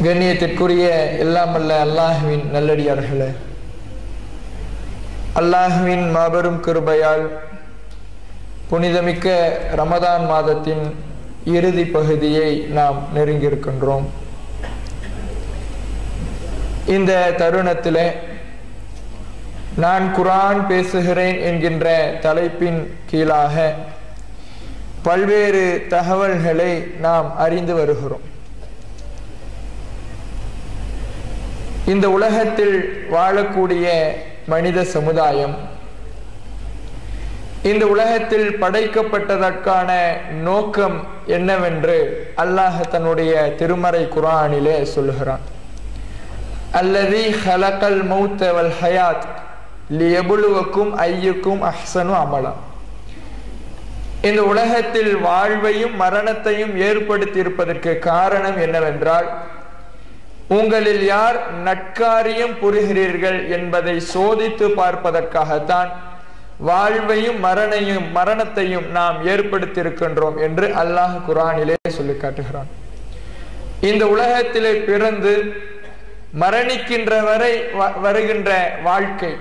கண்ணியத்திற்குரிய எல்லாம் அல்ல அல்லாஹுவின் நல்லடியார்களே அல்லாஹுவின் மாபெரும் கிருபையால் புனிதமிக்க ரமதான் மாதத்தின் இறுதி பகுதியை நாம் நெருங்கியிருக்கின்றோம் இந்த தருணத்தில் நான் குரான் பேசுகிறேன் என்கின்ற தலைப்பின் கீழாக பல்வேறு தகவல்களை நாம் அறிந்து வருகிறோம் இந்த உலகத்தில் வாழக்கூடிய மனித சமுதாயம் இந்த உலகத்தில் படைக்கப்பட்டதற்கான நோக்கம் என்னவென்று அல்லாஹ் தன்னுடைய திருமறை குரானிலே சொல்லுகிறான் அல்லதி ஹலக்கல் மௌத்த வல் ஹயாத் லியபுலுவக்கும் ஐயுக்கும் அஹ்சனு அமலா இந்த உலகத்தில் வாழ்வையும் மரணத்தையும் ஏற்படுத்தி இருப்பதற்கு காரணம் என்னவென்றால் உங்களில் யார் நட்காரியம் புரிகிறீர்கள் என்பதை சோதித்து பார்ப்பதற்காகத்தான் வாழ்வையும் மரணையும் மரணத்தையும் நாம் ஏற்படுத்தியிருக்கின்றோம் என்று அல்லாஹ் குரானிலே சொல்லி காட்டுகிறான் இந்த உலகத்திலே பிறந்து மரணிக்கின்ற வரை வருகின்ற வாழ்க்கை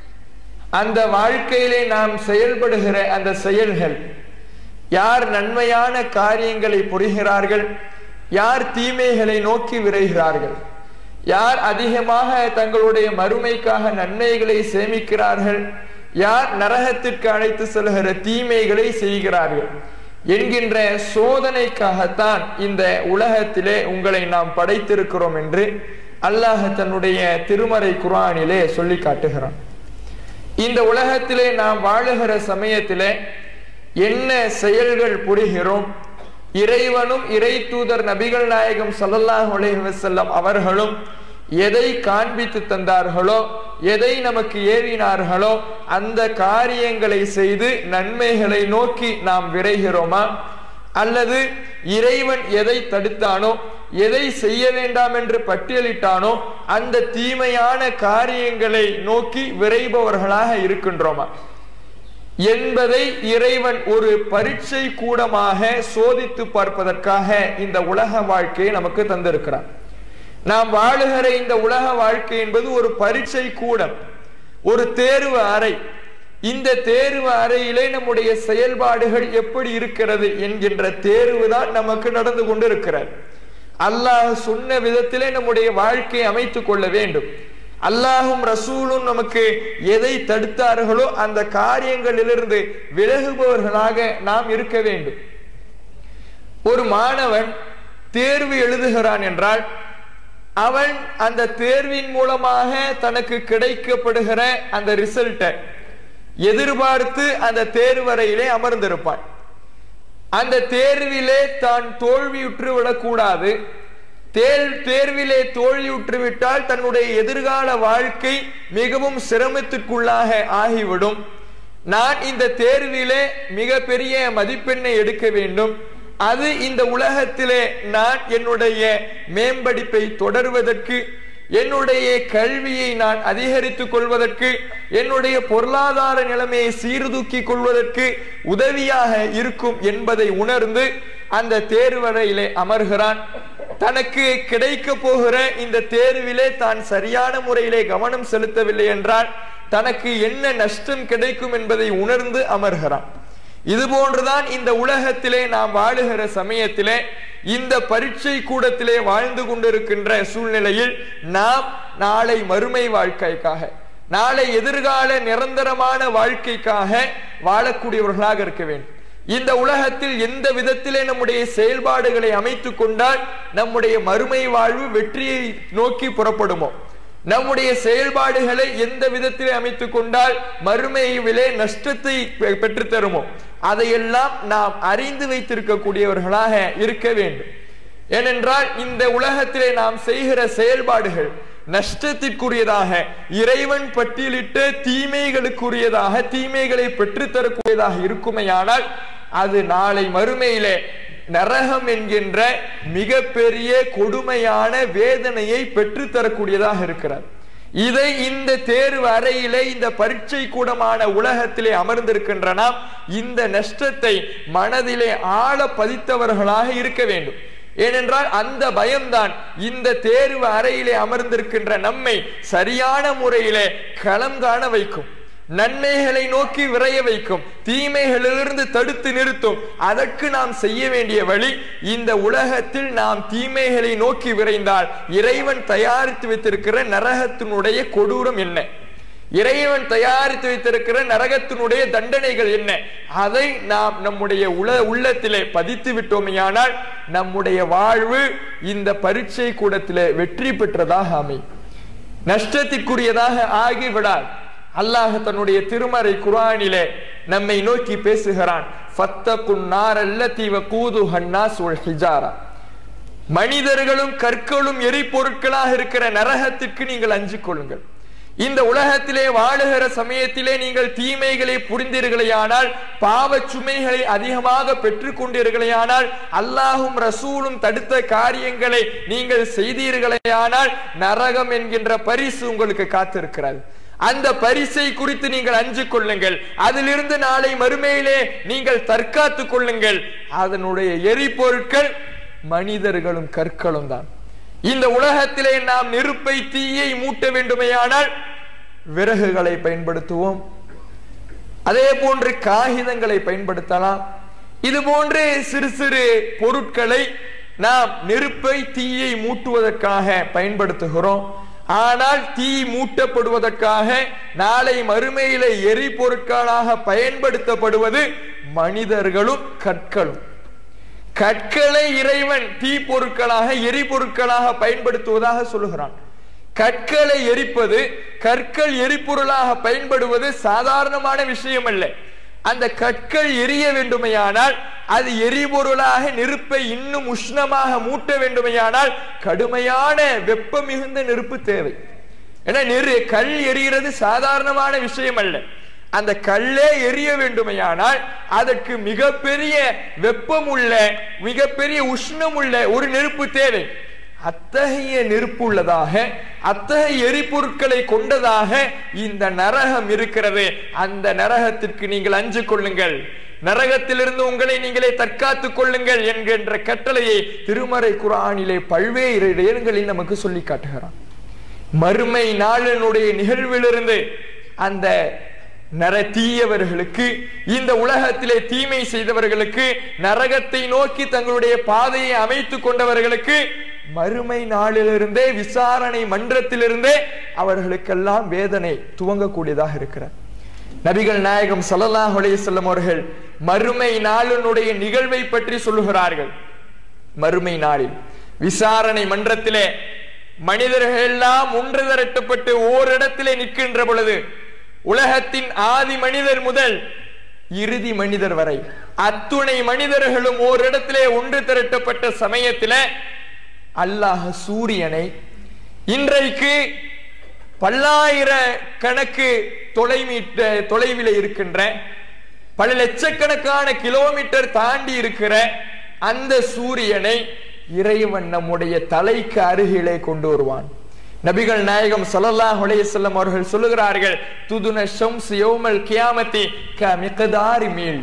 அந்த வாழ்க்கையிலே நாம் செயல்படுகிற அந்த செயல்கள் யார் நன்மையான காரியங்களை புரிகிறார்கள் யார் தீமைகளை நோக்கி விரைகிறார்கள் யார் அதிகமாக தங்களுடைய மறுமைக்காக நன்மைகளை சேமிக்கிறார்கள் யார் நரகத்திற்கு அழைத்து செல்கிற தீமைகளை செய்கிறார்கள் என்கின்ற சோதனைக்காகத்தான் இந்த உலகத்திலே உங்களை நாம் படைத்திருக்கிறோம் என்று அல்லாஹ் தன்னுடைய திருமறை குரானிலே சொல்லி காட்டுகிறான் இந்த உலகத்திலே நாம் வாழுகிற சமயத்திலே என்ன செயல்கள் புரிகிறோம் இறைவனும் இறை தூதர் நபிகள் நாயகம் சல்லல்லாஹ் வசல்லம் அவர்களும் எதை காண்பித்து தந்தார்களோ எதை நமக்கு ஏவினார்களோ அந்த காரியங்களை செய்து நன்மைகளை நோக்கி நாம் விரைகிறோமா அல்லது இறைவன் எதை தடுத்தானோ எதை செய்ய வேண்டாம் என்று பட்டியலிட்டானோ அந்த தீமையான காரியங்களை நோக்கி விரைபவர்களாக இருக்கின்றோமா என்பதை இறைவன் ஒரு பரீட்சை கூடமாக சோதித்து பார்ப்பதற்காக இந்த உலக வாழ்க்கையை நமக்கு தந்திருக்கிறார் நாம் வாழுகிற இந்த உலக வாழ்க்கை என்பது ஒரு பரீட்சை கூடம் ஒரு தேர்வு அறை இந்த தேர்வு அறையிலே நம்முடைய செயல்பாடுகள் எப்படி இருக்கிறது என்கின்ற தேர்வு தான் நமக்கு நடந்து கொண்டிருக்கிறது அல்லாஹ் சொன்ன விதத்திலே நம்முடைய வாழ்க்கையை அமைத்துக் கொள்ள வேண்டும் அல்லாஹும் ரசூலும் நமக்கு எதை தடுத்தார்களோ அந்த காரியங்களிலிருந்து விலகுபவர்களாக நாம் இருக்க வேண்டும் ஒரு மாணவன் தேர்வு எழுதுகிறான் என்றால் அவன் அந்த தேர்வின் மூலமாக தனக்கு கிடைக்கப்படுகிற அந்த ரிசல்ட்டை எதிர்பார்த்து அந்த தேர்வறையிலே அமர்ந்திருப்பான் அந்த தேர்விலே தான் தோல்வியுற்று விடக்கூடாது தேர் தேர்விலே தோல்வியுற்று விட்டால் தன்னுடைய எதிர்கால வாழ்க்கை மிகவும் சிரமத்திற்குள்ளாக ஆகிவிடும் நான் இந்த தேர்விலே மிக பெரிய மதிப்பெண்ணை எடுக்க வேண்டும் அது இந்த உலகத்திலே நான் என்னுடைய மேம்படிப்பை தொடர்வதற்கு என்னுடைய கல்வியை நான் அதிகரித்துக் கொள்வதற்கு என்னுடைய பொருளாதார நிலைமையை சீர்தூக்கி கொள்வதற்கு உதவியாக இருக்கும் என்பதை உணர்ந்து அந்த தேர்வறையிலே அமர்கிறான் தனக்கு கிடைக்க போகிற இந்த தேர்விலே தான் சரியான முறையிலே கவனம் செலுத்தவில்லை என்றால் தனக்கு என்ன நஷ்டம் கிடைக்கும் என்பதை உணர்ந்து அமர்கிறான் இது போன்றுதான் இந்த உலகத்திலே நாம் வாழுகிற சமயத்திலே இந்த பரீட்சை கூடத்திலே வாழ்ந்து கொண்டிருக்கின்ற சூழ்நிலையில் நாம் நாளை மறுமை வாழ்க்கைக்காக நாளை எதிர்கால நிரந்தரமான வாழ்க்கைக்காக வாழக்கூடியவர்களாக இருக்க வேண்டும் இந்த உலகத்தில் எந்த விதத்திலே நம்முடைய செயல்பாடுகளை அமைத்துக் கொண்டால் நம்முடைய மறுமை வாழ்வு வெற்றியை நோக்கி புறப்படுமோ நம்முடைய செயல்பாடுகளை எந்த விதத்திலே அமைத்துக் கொண்டால் மறுமையிலே நஷ்டத்தை பெற்று தருமோ அதையெல்லாம் நாம் அறிந்து வைத்திருக்கக்கூடியவர்களாக இருக்க வேண்டும் ஏனென்றால் இந்த உலகத்திலே நாம் செய்கிற செயல்பாடுகள் நஷ்டத்திற்குரியதாக இறைவன் பட்டியலிட்ட தீமைகளுக்குரியதாக தீமைகளை பெற்றுத்தரக்கூடியதாக இருக்குமையானால் அது நாளை மறுமையிலே நரகம் என்கின்ற மிகப்பெரிய கொடுமையான வேதனையை பெற்றுத்தரக்கூடியதாக இருக்கிறது இதை இந்த தேர்வு அறையிலே இந்த பரீட்சை கூடமான உலகத்திலே அமர்ந்திருக்கின்ற நாம் இந்த நஷ்டத்தை மனதிலே ஆழ பதித்தவர்களாக இருக்க வேண்டும் ஏனென்றால் அந்த பயம்தான் இந்த தேர்வு அறையிலே அமர்ந்திருக்கின்ற நம்மை சரியான முறையிலே களம் காண வைக்கும் நன்மைகளை நோக்கி விரைய வைக்கும் தீமைகளிலிருந்து தடுத்து நிறுத்தும் அதற்கு நாம் செய்ய வேண்டிய வழி இந்த உலகத்தில் நாம் தீமைகளை நோக்கி விரைந்தால் இறைவன் தயாரித்து வைத்திருக்கிற நரகத்தினுடைய கொடூரம் என்ன இறைவன் தயாரித்து வைத்திருக்கிற நரகத்தினுடைய தண்டனைகள் என்ன அதை நாம் நம்முடைய உல உள்ளத்திலே பதித்து விட்டோமையானால் நம்முடைய வாழ்வு இந்த பரீட்சை கூடத்திலே வெற்றி பெற்றதாக அமை நஷ்டத்திற்குரியதாக ஆகிவிடால் அல்லாஹ் தன்னுடைய திருமறை குரானிலே நம்மை நோக்கி பேசுகிறான் ஃபத்தகுன் நாரல்லதி வகூதுஹன் நாஸ் வல் ஹிஜாரா மனிதர்களும் கற்களும் எரிபொருட்களாக இருக்கிற நரகத்திற்கு நீங்கள் அஞ்சிக் கொள்ளுங்கள் இந்த உலகத்திலே வாழுகிற சமயத்திலே நீங்கள் தீமைகளை புரிந்தீர்களேயானால் பாவ சுமைகளை அதிகமாக பெற்றுக் கொண்டீர்களேயானால் அல்லாஹும் ரசூலும் தடுத்த காரியங்களை நீங்கள் செய்தீர்களேயானால் நரகம் என்கின்ற பரிசு உங்களுக்கு காத்திருக்கிறது அந்த பரிசை குறித்து நீங்கள் அஞ்சு கொள்ளுங்கள் அதிலிருந்து நாளை மறுமையிலே நீங்கள் தற்காத்துக் கொள்ளுங்கள் அதனுடைய எரிபொருட்கள் மனிதர்களும் கற்களும் தான் இந்த உலகத்திலே நாம் நெருப்பை தீயை மூட்ட வேண்டுமையானால் விறகுகளை பயன்படுத்துவோம் அதே போன்று காகிதங்களை பயன்படுத்தலாம் இது போன்று சிறு சிறு பொருட்களை நாம் நெருப்பை தீயை மூட்டுவதற்காக பயன்படுத்துகிறோம் ஆனால் தீ மூட்டப்படுவதற்காக நாளை மறுமையில எரிபொருட்களாக பயன்படுத்தப்படுவது மனிதர்களும் கற்களும் கற்களை இறைவன் தீ பொருட்களாக எரிபொருட்களாக பயன்படுத்துவதாக சொல்லுகிறான் கற்களை எரிப்பது கற்கள் எரிபொருளாக பயன்படுவது சாதாரணமான விஷயம் அல்ல அந்த கற்கள் எரிய வேண்டுமையானால் அது எரிபொருளாக நெருப்பை இன்னும் உஷ்ணமாக மூட்ட வேண்டுமையானால் கடுமையான வெப்பம் மிகுந்த நெருப்பு தேவை ஏன்னா நெரு கல் எரிகிறது சாதாரணமான விஷயம் அல்ல அந்த கல்லே எரிய வேண்டுமையானால் அதற்கு மிகப்பெரிய வெப்பம் உள்ள மிகப்பெரிய உஷ்ணம் உள்ள ஒரு நெருப்பு தேவை அத்தகைய நெருப்பு உள்ளதாக அத்தகைய எரிபொருட்களை கொண்டதாக இந்த நரகம் இருக்கிறது அந்த நரகத்திற்கு நீங்கள் அஞ்சு கொள்ளுங்கள் நரகத்திலிருந்து உங்களை நீங்களே தற்காத்துக் கொள்ளுங்கள் என்கின்ற கட்டளையை திருமறை குரானிலே பல்வேறு இடங்களில் நமக்கு சொல்லி காட்டுகிறான் மறுமை நாளினுடைய நிகழ்விலிருந்து அந்த நர தீயவர்களுக்கு இந்த உலகத்திலே தீமை செய்தவர்களுக்கு நரகத்தை நோக்கி தங்களுடைய பாதையை அமைத்துக் கொண்டவர்களுக்கு மறுமை நாளிலிருந்தே விசாரணை மன்றத்திலிருந்தே அவர்களுக்கெல்லாம் வேதனை துவங்கக்கூடியதாக இருக்கிறார் நபிகள் நாயகம் ஸல்லல்லாஹு அலைஹி வஸல்லம் அவர்கள் மறுமை நாளினுடைய நிகழ்வை பற்றி சொல்லுகிறார்கள் மறுமை நாளில் விசாரணை மன்றத்திலே மனிதர்கள் எல்லாம் ஒன்று திரட்டப்பட்டு ஓரிடத்திலே நிற்கின்ற பொழுது உலகத்தின் ஆதி மனிதர் முதல் இறுதி மனிதர் வரை அத்துணை மனிதர்களும் ஓரிடத்திலே ஒன்று திரட்டப்பட்ட சமயத்தில அல்லாஹ் சூரியனை இன்றைக்கு பல்லாயிர கணக்கு தொலைமீட்ட தொலைவில் இருக்கின்ற பல லட்சக்கணக்கான கிலோமீட்டர் தாண்டி இருக்கிற அந்த சூரியனை இறைவன் நம்முடைய தலைக்கு அருகிலே கொண்டு வருவான் நபிகள் நாயகம் ஸல்லல்லாஹு அலைஹி வஸல்லம் அவர்கள் சொல்லுகிறார்கள் துதுன ஷம்ஸ் யௌமல் கியாமத்தி க மிக்தாரி மீல்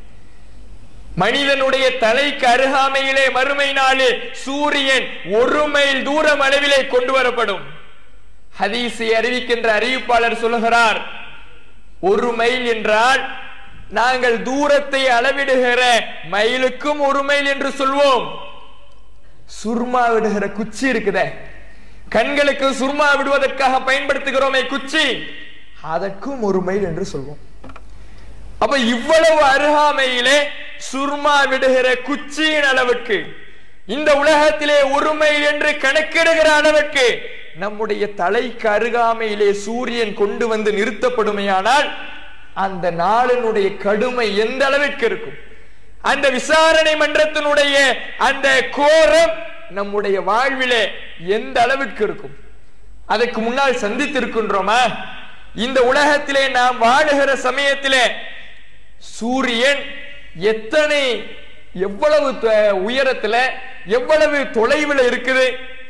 மனிதனுடைய தலைக்கு அருகாமையிலே மறுமை நாளில் சூரியன் ஒரு மைல் தூரம் அளவிலே கொண்டு வரப்படும் ஹதீஸை அறிவிக்கின்ற அறிவிப்பாளர் சொல்லுகிறார் ஒரு மைல் என்றால் நாங்கள் தூரத்தை அளவிடுகிற மைலுக்கும் ஒரு மைல் என்று சொல்வோம் சுர்மா விடுகிற குச்சி இருக்குதே கண்களுக்கு சுர்மா விடுவதற்காக பயன்படுத்துகிறோமே குச்சி அதற்கும் ஒரு மைல் என்று சொல்வோம் அப்ப இவ்வளவு அருகாமையிலே சுர்மா விடுகிற குச்சியின் அளவுக்கு இந்த உலகத்திலே ஒரு மைல் என்று கணக்கிடுகிற அளவுக்கு நம்முடைய தலைக்கு அருகாமையிலே சூரியன் கொண்டு வந்து நிறுத்தப்படுமையானால் அந்த நாளினுடைய கடுமை எந்த அளவிற்கு இருக்கும் அந்த விசாரணை மன்றத்தினுடைய அந்த கோரம் நம்முடைய வாழ்விலே எந்த அளவிற்கு இருக்கும் அதற்கு முன்னால் சந்தித்திருக்கின்றோமா இந்த உலகத்திலே நாம் வாழுகிற சமயத்திலே சூரியன் எத்தனை எவ்வளவு த- உயரத்துல எவ்வளவு தொலைவில் இருக்குது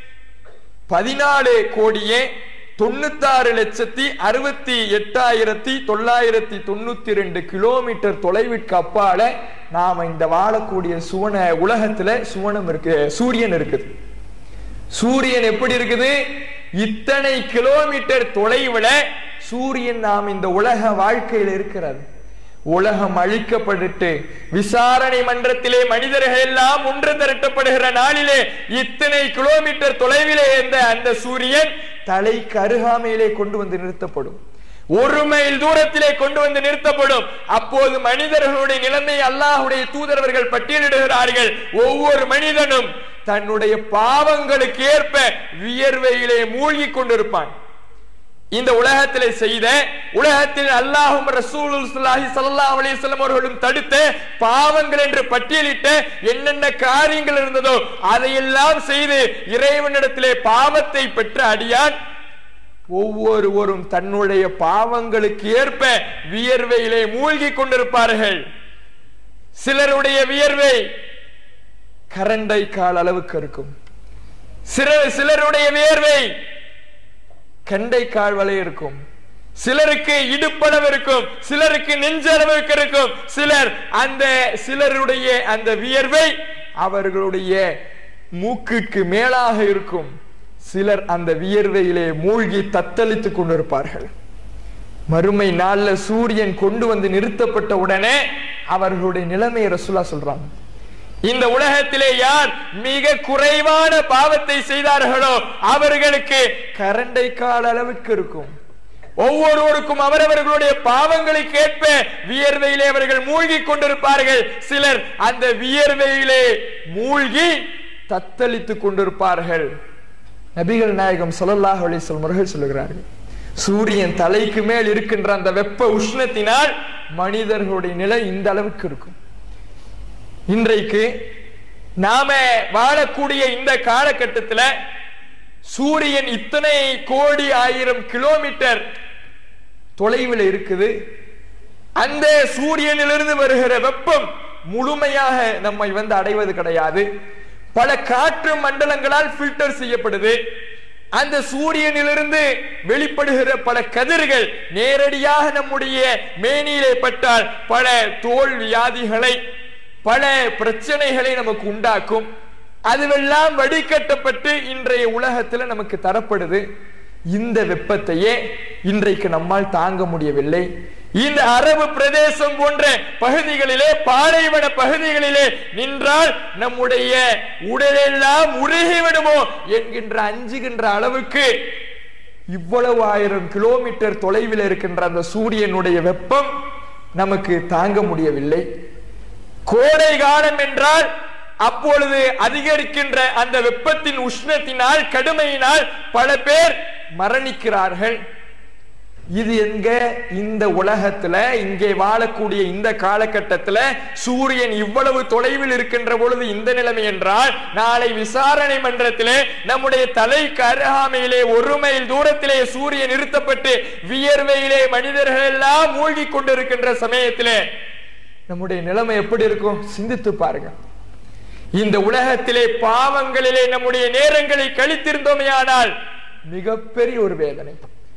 பதினாலு கோடியே தொண்ணூத்தாறு லட்சத்தி அறுபத்தி எட்டாயிரத்தி தொள்ளாயிரத்தி தொண்ணூத்தி ரெண்டு கிலோமீட்டர் தொலைவிற்கு அப்பால நாம இந்த வாழக்கூடிய சுவன உலகத்துல சுவனம் இருக்கு சூரியன் இருக்குது சூரியன் எப்படி இருக்குது இத்தனை கிலோமீட்டர் தொலைவுல சூரியன் நாம் இந்த உலக வாழ்க்கையில் இருக்கிறது உலகம் அழிக்கப்பட்டு விசாரணை மன்றத்திலே மனிதர்கள் எல்லாம் ஒன்று திரட்டப்படுகிற நாளிலே இத்தனை கிலோமீட்டர் தொலைவிலே இருந்த அந்த சூரியன் தலைக்கு அருகாமையிலே கொண்டு வந்து நிறுத்தப்படும் ஒரு மைல் தூரத்திலே கொண்டு வந்து நிறுத்தப்படும் அப்போது மனிதர்களுடைய நிலைமை அல்லாஹுடைய தூதரவர்கள் பட்டியலிடுகிறார்கள் ஒவ்வொரு மனிதனும் தன்னுடைய பாவங்களுக்கு ஏற்ப வியர்வையிலே மூழ்கி கொண்டிருப்பான் இந்த உலகத்திலே செய்த உலகத்தில் அல்லாஹும் ரசூலுல்லாஹி ஸல்லல்லாஹு அலைஹி வஸல்லம் அவர்களும் தடுத்த பாவங்கள் என்று பட்டியலிட்ட என்னென்ன காரியங்கள் இருந்ததோ அதையெல்லாம் செய்து இறைவனிடத்திலே பாவத்தை பெற்ற அடியான் ஒவ்வொருவரும் தன்னுடைய பாவங்களுக்கு ஏற்ப வியர்வையிலே மூழ்கி கொண்டிருப்பார்கள் சிலருடைய வியர்வை கரண்டை கால் அளவுக்கு இருக்கும் சிலர் சிலருடைய வியர்வை கண்டை கால் வரை இருக்கும் சிலருக்கு இடுப்பளவு இருக்கும் சிலருக்கு நெஞ்சளவுக்கு இருக்கும் சிலர் அந்த சிலருடைய அந்த வியர்வை அவர்களுடைய மூக்குக்கு மேலாக இருக்கும் சிலர் அந்த வியர்வையிலே மூழ்கி தத்தளித்துக் கொண்டிருப்பார்கள் மறுமை நாள்ல சூரியன் கொண்டு வந்து நிறுத்தப்பட்ட உடனே அவர்களுடைய நிலைமையை ரசூலா சொல்றாங்க இந்த உலகத்திலே யார் மிக குறைவான பாவத்தை செய்தார்களோ அவர்களுக்கு கரண்டை கால அளவுக்கு இருக்கும் ஒவ்வொருவருக்கும் அவரவர்களுடைய பாவங்களுக்கு ஏற்ப வியர்வையிலே அவர்கள் மூழ்கி கொண்டிருப்பார்கள் சிலர் அந்த வியர்வையிலே மூழ்கி தத்தளித்துக் கொண்டிருப்பார்கள் நபிகள் நாயகம் சொல்லல்லாஹ் அலிஸ்வல் முருகல் சொல்லுகிறார்கள் சூரியன் தலைக்கு மேல் இருக்கின்ற அந்த வெப்ப உஷ்ணத்தினால் மனிதர்களுடைய நிலை இந்த அளவுக்கு இருக்கும் இன்றைக்கு நாம வாழக்கூடிய இந்த காலகட்டத்தில் சூரியன் இத்தனை கோடி ஆயிரம் கிலோமீட்டர் தொலைவில் இருக்குது அந்த சூரியனிலிருந்து வருகிற வெப்பம் முழுமையாக நம்மை வந்து அடைவது கிடையாது பல காற்று மண்டலங்களால் பில்டர் செய்யப்படுது அந்த சூரியனிலிருந்து வெளிப்படுகிற பல கதிர்கள் நேரடியாக நம்முடைய மேனியிலே பட்டால் பல தோல் வியாதிகளை பல பிரச்சனைகளை நமக்கு உண்டாக்கும் அதுவெல்லாம் வடிகட்டப்பட்டு இன்றைய உலகத்துல நமக்கு தரப்படுது இந்த வெப்பத்தையே இன்றைக்கு நம்மால் தாங்க முடியவில்லை இந்த அரபு பிரதேசம் போன்ற பகுதிகளிலே பாலைவன பகுதிகளிலே நின்றால் நம்முடைய உடலெல்லாம் உருகிவிடுமோ என்கின்ற அஞ்சுகின்ற அளவுக்கு இவ்வளவு ஆயிரம் கிலோமீட்டர் தொலைவில் இருக்கின்ற அந்த சூரியனுடைய வெப்பம் நமக்கு தாங்க முடியவில்லை கோடை காலம் என்றால் அப்பொழுது அதிகரிக்கின்ற அந்த வெப்பத்தின் உஷ்ணத்தினால் கடுமையினால் பல பேர் மரணிக்கிறார்கள் இது எங்க இந்த உலகத்துல இங்கே வாழக்கூடிய இந்த காலகட்டத்துல சூரியன் இவ்வளவு தொலைவில் இருக்கின்ற பொழுது இந்த நிலைமை என்றால் நாளை விசாரணை மன்றத்திலே நம்முடைய தலைக்கு அருகாமையிலே ஒரு மைல் தூரத்திலே சூரியன் நிறுத்தப்பட்டு வியர்வையிலே மனிதர்கள் எல்லாம் மூழ்கி கொண்டிருக்கின்ற சமயத்திலே நம்முடைய நிலைமை எப்படி இருக்கும் சிந்தித்து பாருங்க இந்த உலகத்திலே பாவங்களிலே நம்முடைய நேரங்களை கழித்திருந்தோமையானால் மிகப்பெரிய ஒரு வேதனை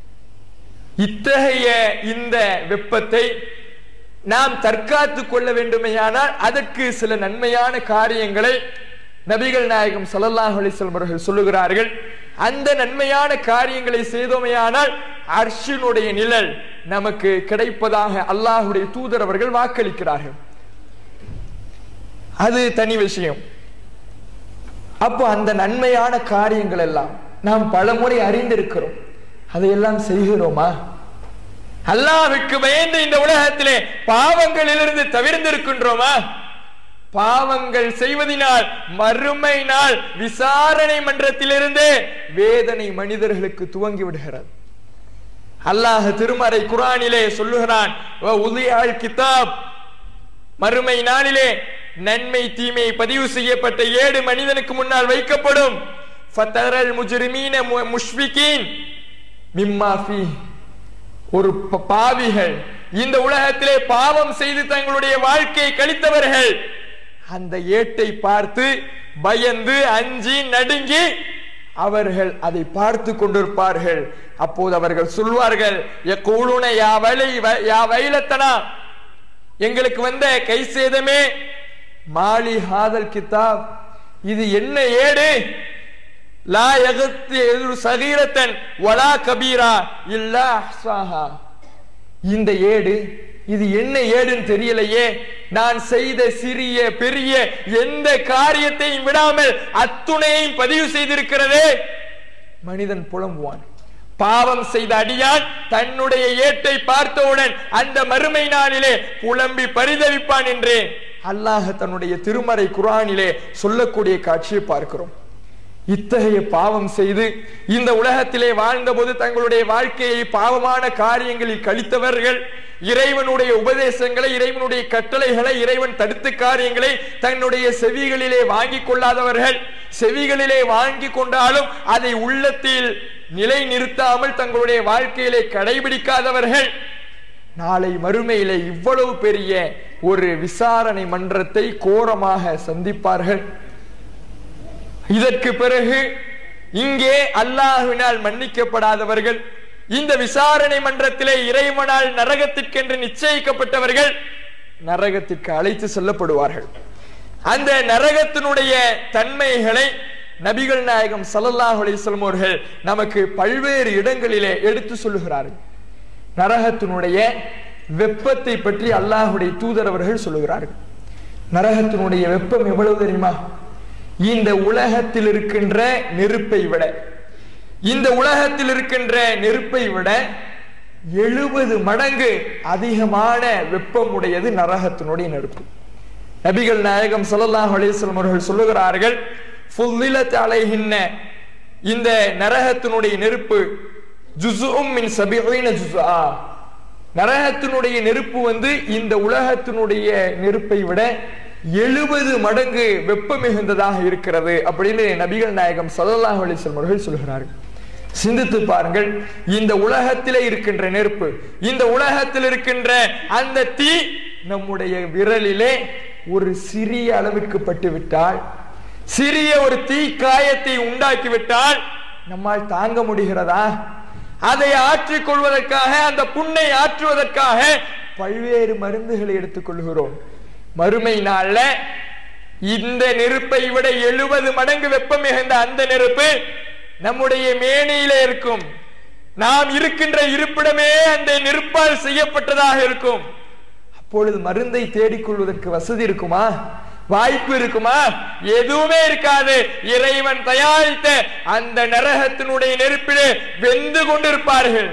இத்தகைய இந்த வெப்பத்தை நாம் தற்காத்து கொள்ள வேண்டுமையானால் அதற்கு சில நன்மையான காரியங்களை நபிகள் நாயகம் சல்லல்லாஹ் அலிஸ்லம் அவர்கள் சொல்லுகிறார்கள் அந்த நன்மையான காரியங்களை செய்தோமையானால் அர்ஷினுடைய நிழல் நமக்கு கிடைப்பதாக அல்லாஹுடைய தூதர் அவர்கள் வாக்களிக்கிறார்கள் அது தனி விஷயம் அப்போ அந்த நன்மையான காரியங்கள் எல்லாம் நாம் பலமுறை அறிந்திருக்கிறோம் அதையெல்லாம் செய்கிறோமா அல்லாஹ்வுக்கு பயந்து இந்த உலகத்திலே பாவங்களிலிருந்து தவிர்ந்திருக்கின்றோமா பாவங்கள் செய்வதினால் மறுமை நாள் விசாரணை மன்றத்திலிருந்தே வேதனை மனிதர்களுக்கு துவங்கி விடுகிறது அல்லாஹ் திருமறை குரானிலே சொல்லுகிறான் உதயால் கிதாப் மறுமை நாளிலே நன்மை தீமை பதிவு செய்யப்பட்ட ஏழு மனிதனுக்கு முன்னால் வைக்கப்படும் ஃபதரல் முஜ்ரிமீன முஷ்பிகீன் மிம்மாஃபி ஒரு ப- பாவிகள் இந்த உலகத்திலே பாவம் செய்து தங்களுடைய வாழ்க்கையை கழித்தவர்கள் அந்த ஏட்டை பார்த்து பயந்து அஞ்சி நடுங்கி அவர்கள் அதை பார்த்து கொண்டிருப்பார்கள் அப்போது அவர்கள் சொல்வார்கள் யக்கூலுன யா வலை வ- யா வைலத்தனா எங்களுக்கு வந்த கை சேதமே மாலி ஹாதல் கிதாப் இது என்ன ஏடு லா யகத்து எதிர் சகீரத்தன் வலா கபீரா இல்லா அஹ்சாஹா இந்த ஏடு இது என்ன ஏடுன்னு தெரியலையே நான் செய்த சிறிய பெரிய எந்த காரியத்தையும் விடாமல் அத்துணையையும் பதிவு செய்திருக்கிறதே மனிதன் புலம்புவான் பாவம் செய்த அடியான் தன்னுடைய ஏட்டை பார்த்தவுடன் அந்த மறுமை நாளிலே புலம்பி பரிதவிப்பான் என்று அல்லாஹ் தன்னுடைய திருமறை குரானிலே சொல்லக்கூடிய காட்சியை பார்க்கிறோம் இத்தகைய பாவம் செய்து இந்த உலகத்திலே வாழ்ந்தபோது தங்களுடைய வாழ்க்கையை பாவமான காரியங்களில் கழித்தவர்கள் இறைவனுடைய உபதேசங்களை இறைவனுடைய கட்டளைகளை இறைவன் தடுத்த காரியங்களை தன்னுடைய செவிகளிலே வாங்கி கொள்ளாதவர்கள் செவிகளிலே வாங்கி கொண்டாலும் அதை உள்ளத்தில் நிலை நிறுத்தாமல் தங்களுடைய வாழ்க்கையிலே கடைபிடிக்காதவர்கள் நாளை மறுமையிலே இவ்வளவு பெரிய ஒரு விசாரணை மன்றத்தை கோரமாக சந்திப்பார்கள் இதற்கு பிறகு இங்கே அல்லாஹுவினால் மன்னிக்கப்படாதவர்கள் இந்த விசாரணை மன்றத்திலே இறைவனால் நரகத்திற்கென்று நிச்சயிக்கப்பட்டவர்கள் நரகத்திற்கு அழைத்து செல்லப்படுவார்கள் அந்த நரகத்தினுடைய தன்மைகளை நபிகள் நாயகம் ஸல்லல்லாஹு அலைஹி வஸல்லம் அவர்கள் நமக்கு பல்வேறு இடங்களிலே எடுத்து சொல்லுகிறார்கள் நரகத்தினுடைய வெப்பத்தை பற்றி அல்லாஹுடைய தூதர் அவர்கள் சொல்லுகிறார்கள் நரகத்தினுடைய வெப்பம் எவ்வளவு தெரியுமா இந்த உலகத்தில் இருக்கின்ற நெருப்பை விட இந்த உலகத்தில் இருக்கின்ற நெருப்பை விட எழுபது மடங்கு அதிகமான வெப்பம் உடையது நரகத்தினுடைய நெருப்பு நபிகள் நாயகம் ஸல்லல்லாஹு அலைஹி வஸல்லம் அவர்கள் சொல்லுகிறார்கள் ஃபுல்லிலத் அலைஹின்ன இந்த நரகத்தினுடைய நெருப்பு ஜுஸும் மின் சபீன ஜுஸ்ஆ நரகத்தினுடைய நெருப்பு வந்து இந்த உலகத்தினுடைய நெருப்பை விட எழுபது மடங்கு வெப்பம் மிகுந்ததாக இருக்கிறது அப்படின்னு நபிகள் நாயகம் ஸல்லல்லாஹு அலைஹி வஸல்லம் அவர்கள் சொல்கிறார்கள் சிந்தித்து பாருங்கள் இந்த உலகத்திலே இருக்கின்ற நெருப்பு இந்த உலகத்தில் இருக்கின்ற அந்த தீ நம்முடைய விரலிலே ஒரு சிறிய அளவிற்கு பட்டுவிட்டால் சிறிய ஒரு தீ காயத்தை உண்டாக்கி விட்டால் நம்மால் தாங்க முடிகிறதா அதை ஆற்றிக் கொள்வதற்காக அந்த புண்ணை ஆற்றுவதற்காக பல்வேறு மருந்துகளை எடுத்துக் கொள்கிறோம் மறுமை நாள்ல இந்த நெருப்பை விட எழுபது மடங்கு வெப்பம் மிகுந்த அந்த நெருப்பு நம்முடைய மேனியிலே இருக்கும் நாம் இருக்கின்ற இருப்பிடமே அந்த நெருப்பால் செய்யப்பட்டதாக இருக்கும் அப்பொழுது மருந்தை தேடிக்கொள்வதற்கு வசதி இருக்குமா வாய்ப்பு இருக்குமா எதுவுமே இருக்காது இறைவன் தயாரித்த அந்த நரகத்தினுடைய நெருப்பிலே வெந்து கொண்டிருப்பார்கள்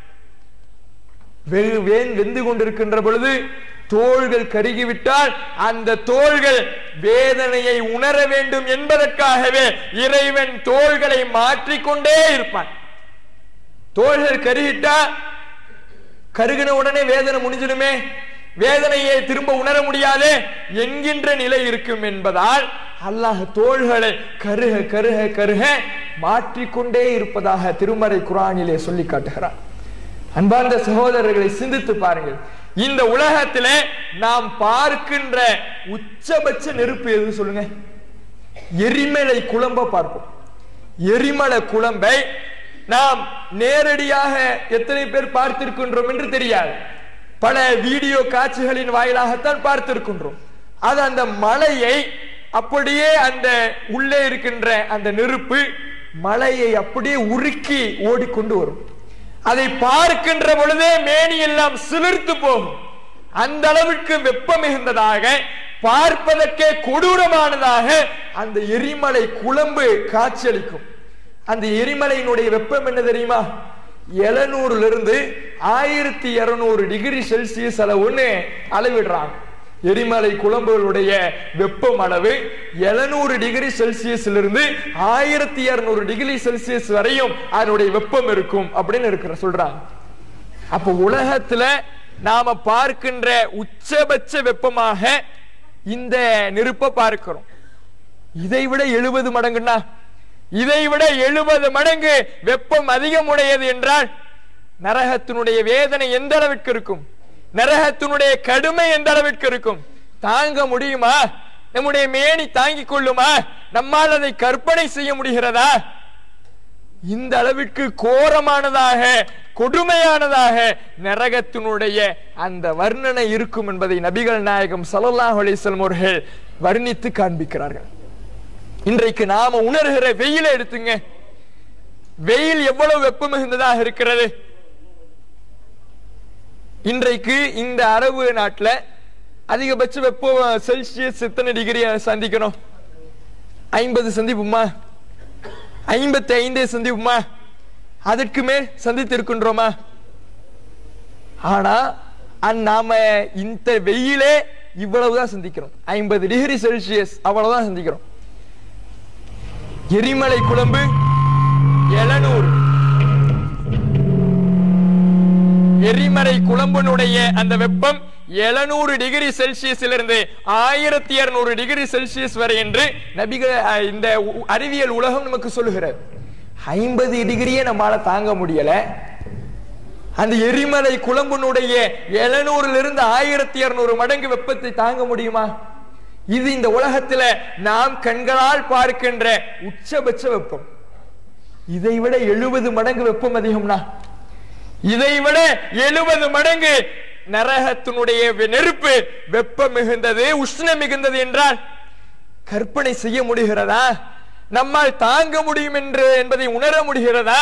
வெ- வேன் வெந்து கொண்டிருக்கின்ற பொழுது தோள்கள் கருகிவிட்டால் அந்த தோள்கள் வேதனையை உணர வேண்டும் என்பதற்காகவே இறைவன் தோள்களை மாற்றிக்கொண்டே இருப்பான் தோள்கள் கருகிட்டா கருகின உடனே வேதனை முடிஞ்சிடுமே வேதனையை திரும்ப உணர முடியாது என்கின்ற நிலை இருக்கும் என்பதால் அல்லாஹ் தோள்களை கருக கருக கருக மாற்றிக்கொண்டே இருப்பதாக திருமறை குரானிலே சொல்லி காட்டுகிறார் அன்பார்ந்த சகோதரர்களை சிந்தித்து பாருங்கள் இந்த உலகத்திலே நாம் பார்க்கின்ற உச்சபட்ச நெருப்பு எது சொல்லுங்க எரிமலை குழம்ப பார்ப்போம் எரிமலை குழம்பை நாம் நேரடியாக எத்தனை பேர் பார்த்திருக்கின்றோம் என்று தெரியாது பல வீடியோ காட்சிகளின் வாயிலாகத்தான் பார்த்திருக்கின்றோம் அது அந்த மலையை அப்படியே அந்த உள்ளே இருக்கின்ற அந்த நெருப்பு மலையை அப்படியே உருக்கி ஓடிக்கொண்டு வரும் அதை பார்க்கின்ற பொழுதே மேனி எல்லாம் சிலிர்த்து போகும் அந்த அளவிற்கு வெப்பம் மிகுந்ததாக பார்ப்பதற்கே கொடூரமானதாக அந்த எரிமலை குழம்பு காட்சியளிக்கும் அந்த எரிமலையினுடைய வெப்பம் என்ன தெரியுமா எழுநூறுல இருந்து ஆயிரத்தி இருநூறு டிகிரி செல்சியஸ் அளவுன்னு அளவிடுறாங்க எரிமலை குழம்புகளுடைய வெப்பம் அளவு எழுநூறு டிகிரி செல்சியஸ்ல இருந்து ஆயிரத்தி இருநூறு டிகிரி செல்சியஸ் வரையும் அதனுடைய வெப்பம் இருக்கும் அப்படின்னு இருக்கிற சொல்றாங்க அப்ப உலகத்துல நாம பார்க்கின்ற உச்சபட்ச வெப்பமாக இந்த நெருப்பை பார்க்கிறோம் இதை விட எழுபது மடங்குன்னா இதை விட எழுபது மடங்கு வெப்பம் அதிகமுடையது என்றால் நரகத்தினுடைய வேதனை எந்த அளவிற்கு இருக்கும் நரகத்தினுடைய கடுமை எந்த அளவிற்கு இருக்கும் தாங்க முடியுமா நம்முடைய மேனி தாங்கிக் கொள்ளுமா நம்மால் அதை கற்பனை செய்ய முடிகிறதா இந்த அளவிற்கு கோரமானதாக கொடுமையானதாக நரகத்தினுடைய அந்த வர்ணனை இருக்கும் என்பதை நபிகள் நாயகம் ஸல்லல்லாஹு அலைஹி வஸல்லம் அவர்கள் வர்ணித்து காண்பிக்கிறார்கள் இன்றைக்கு நாம உணர்கிற வெயிலை எடுத்துங்க வெயில் எவ்வளவு வெப்பம் மிகுந்ததாக இருக்கிறது இன்றைக்கு இந்த அரபு நாட்டுல அதிகபட்ச வெப்பம் செல்சியஸ் எத்தனை டிகிரி சந்திக்கணும் ஐம்பது சந்திப்புமா ஐம்பத்தி ஐந்தே சந்திப்புமா அதற்கு மேல் சந்தித்து இருக்கின்றோமா ஆனா அந் நாம இந்த வெயிலே இவ்வளவுதான் சந்திக்கிறோம் ஐம்பது டிகிரி செல்சியஸ் அவ்வளவுதான் சந்திக்கிறோம் எரிமலை குழம்பு எழுநூறு எரிமலை குழம்பினுடைய அந்த வெப்பம் 700 டிகிரி செல்சியஸில் இருந்து ஆயிரத்தி இருநூறு டிகிரி செல்சியஸ் வரை என்று நபிகள் அஹ், இந்த உ- அறிவியல் உலகம் நமக்கு சொல்லுகிறது ஐம்பது டிகிரியே நம்மால தாங்க முடியல அந்த எரிமலை குழம்பினுடைய 700 இருந்து ஆயிரத்தி இருநூறு மடங்கு வெப்பத்தை தாங்க முடியுமா இது இந்த உலகத்துல நாம் கண்களால் பார்க்கின்ற உச்சபட்ச வெப்பம் இதை விட எழுபது மடங்கு வெப்பம் அதிகம்னா இதை விட எழுபது மடங்கு நரகத்தினுடைய வெ- நெருப்பு வெப்பம் மிகுந்தது உஷ்ணம் மிகுந்தது என்றால் கற்பனை செய்ய முடிகிறதா நம்மால் தாங்க முடியும் என்று என்பதை உணர முடிகிறதா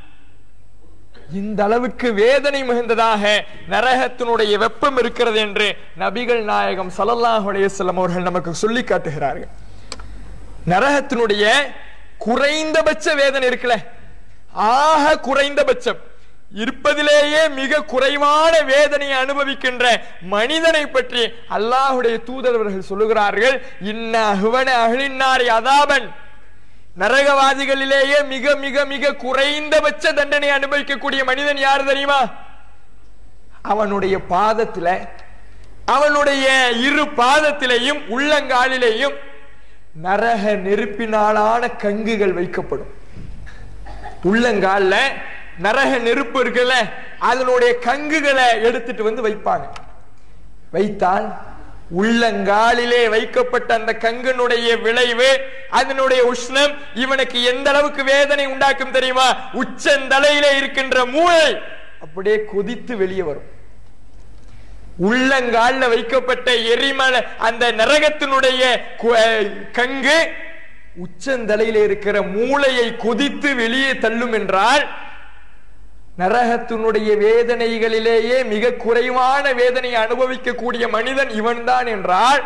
இந்த அளவுக்கு வேதனை மிகுந்ததாக நரகத்தினுடைய வெப்பம் இருக்கிறது என்று நபிகள் நாயகம் ஸல்லல்லாஹு அலைஹி வஸல்லம் அவர்கள் நமக்கு சொல்லி காட்டுகிறார்கள் நரகத்தினுடைய குறைந்தபட்ச வேதனை இருக்குல்ல ஆக குறைந்தபட்சம் இருப்பதிலேயே மிக குறைவான வேதனையை அனுபவிக்கின்ற மனிதனை பற்றி அல்லாஹுடைய தூதரவர்கள் சொல்லுகிறார்கள் இன்ன அஹ்வன அஹ்லின்னாரி அதாபன் நரகவாதிகளிலேயே மிக மிக மிக குறைந்தபட்ச தண்டனை அனுபவிக்கக்கூடிய மனிதன் யார் தெரியுமா அவனுடைய பாதத்துல அவனுடைய இரு பாதத்திலேயும் உள்ளங்காலிலேயும் நரக நெருப்பினாலான கங்குகள் வைக்கப்படும் உள்ளங்கால்ல நரக நெருப்பு இருக்குல்ல அதனுடைய கங்குகளை எடுத்துட்டு வந்து வைப்பாங்க வைத்தால் உள்ளங்காலிலே வைக்கப்பட்ட அந்த கங்கனுடைய விளைவு அதனுடைய உஷ்ணம் இவனுக்கு எந்த அளவுக்கு வேதனை உண்டாக்கும் தெரியுமா உச்சந்தலையிலே இருக்கின்ற மூளை அப்படியே கொதித்து வெளியே வரும் உள்ளங்கால்ல வைக்கப்பட்ட எரிமலை அந்த நரகத்தினுடைய கு- அஹ் கங்கு உச்சந்தலையில இருக்கிற மூளையை கொதித்து வெளியே தள்ளும் என்றால் நரகத்தினுடைய வேதனைகளிலேயே மிக குறைவான வேதனையை அனுபவிக்கக்கூடிய மனிதன் இவன்தான் என்றால்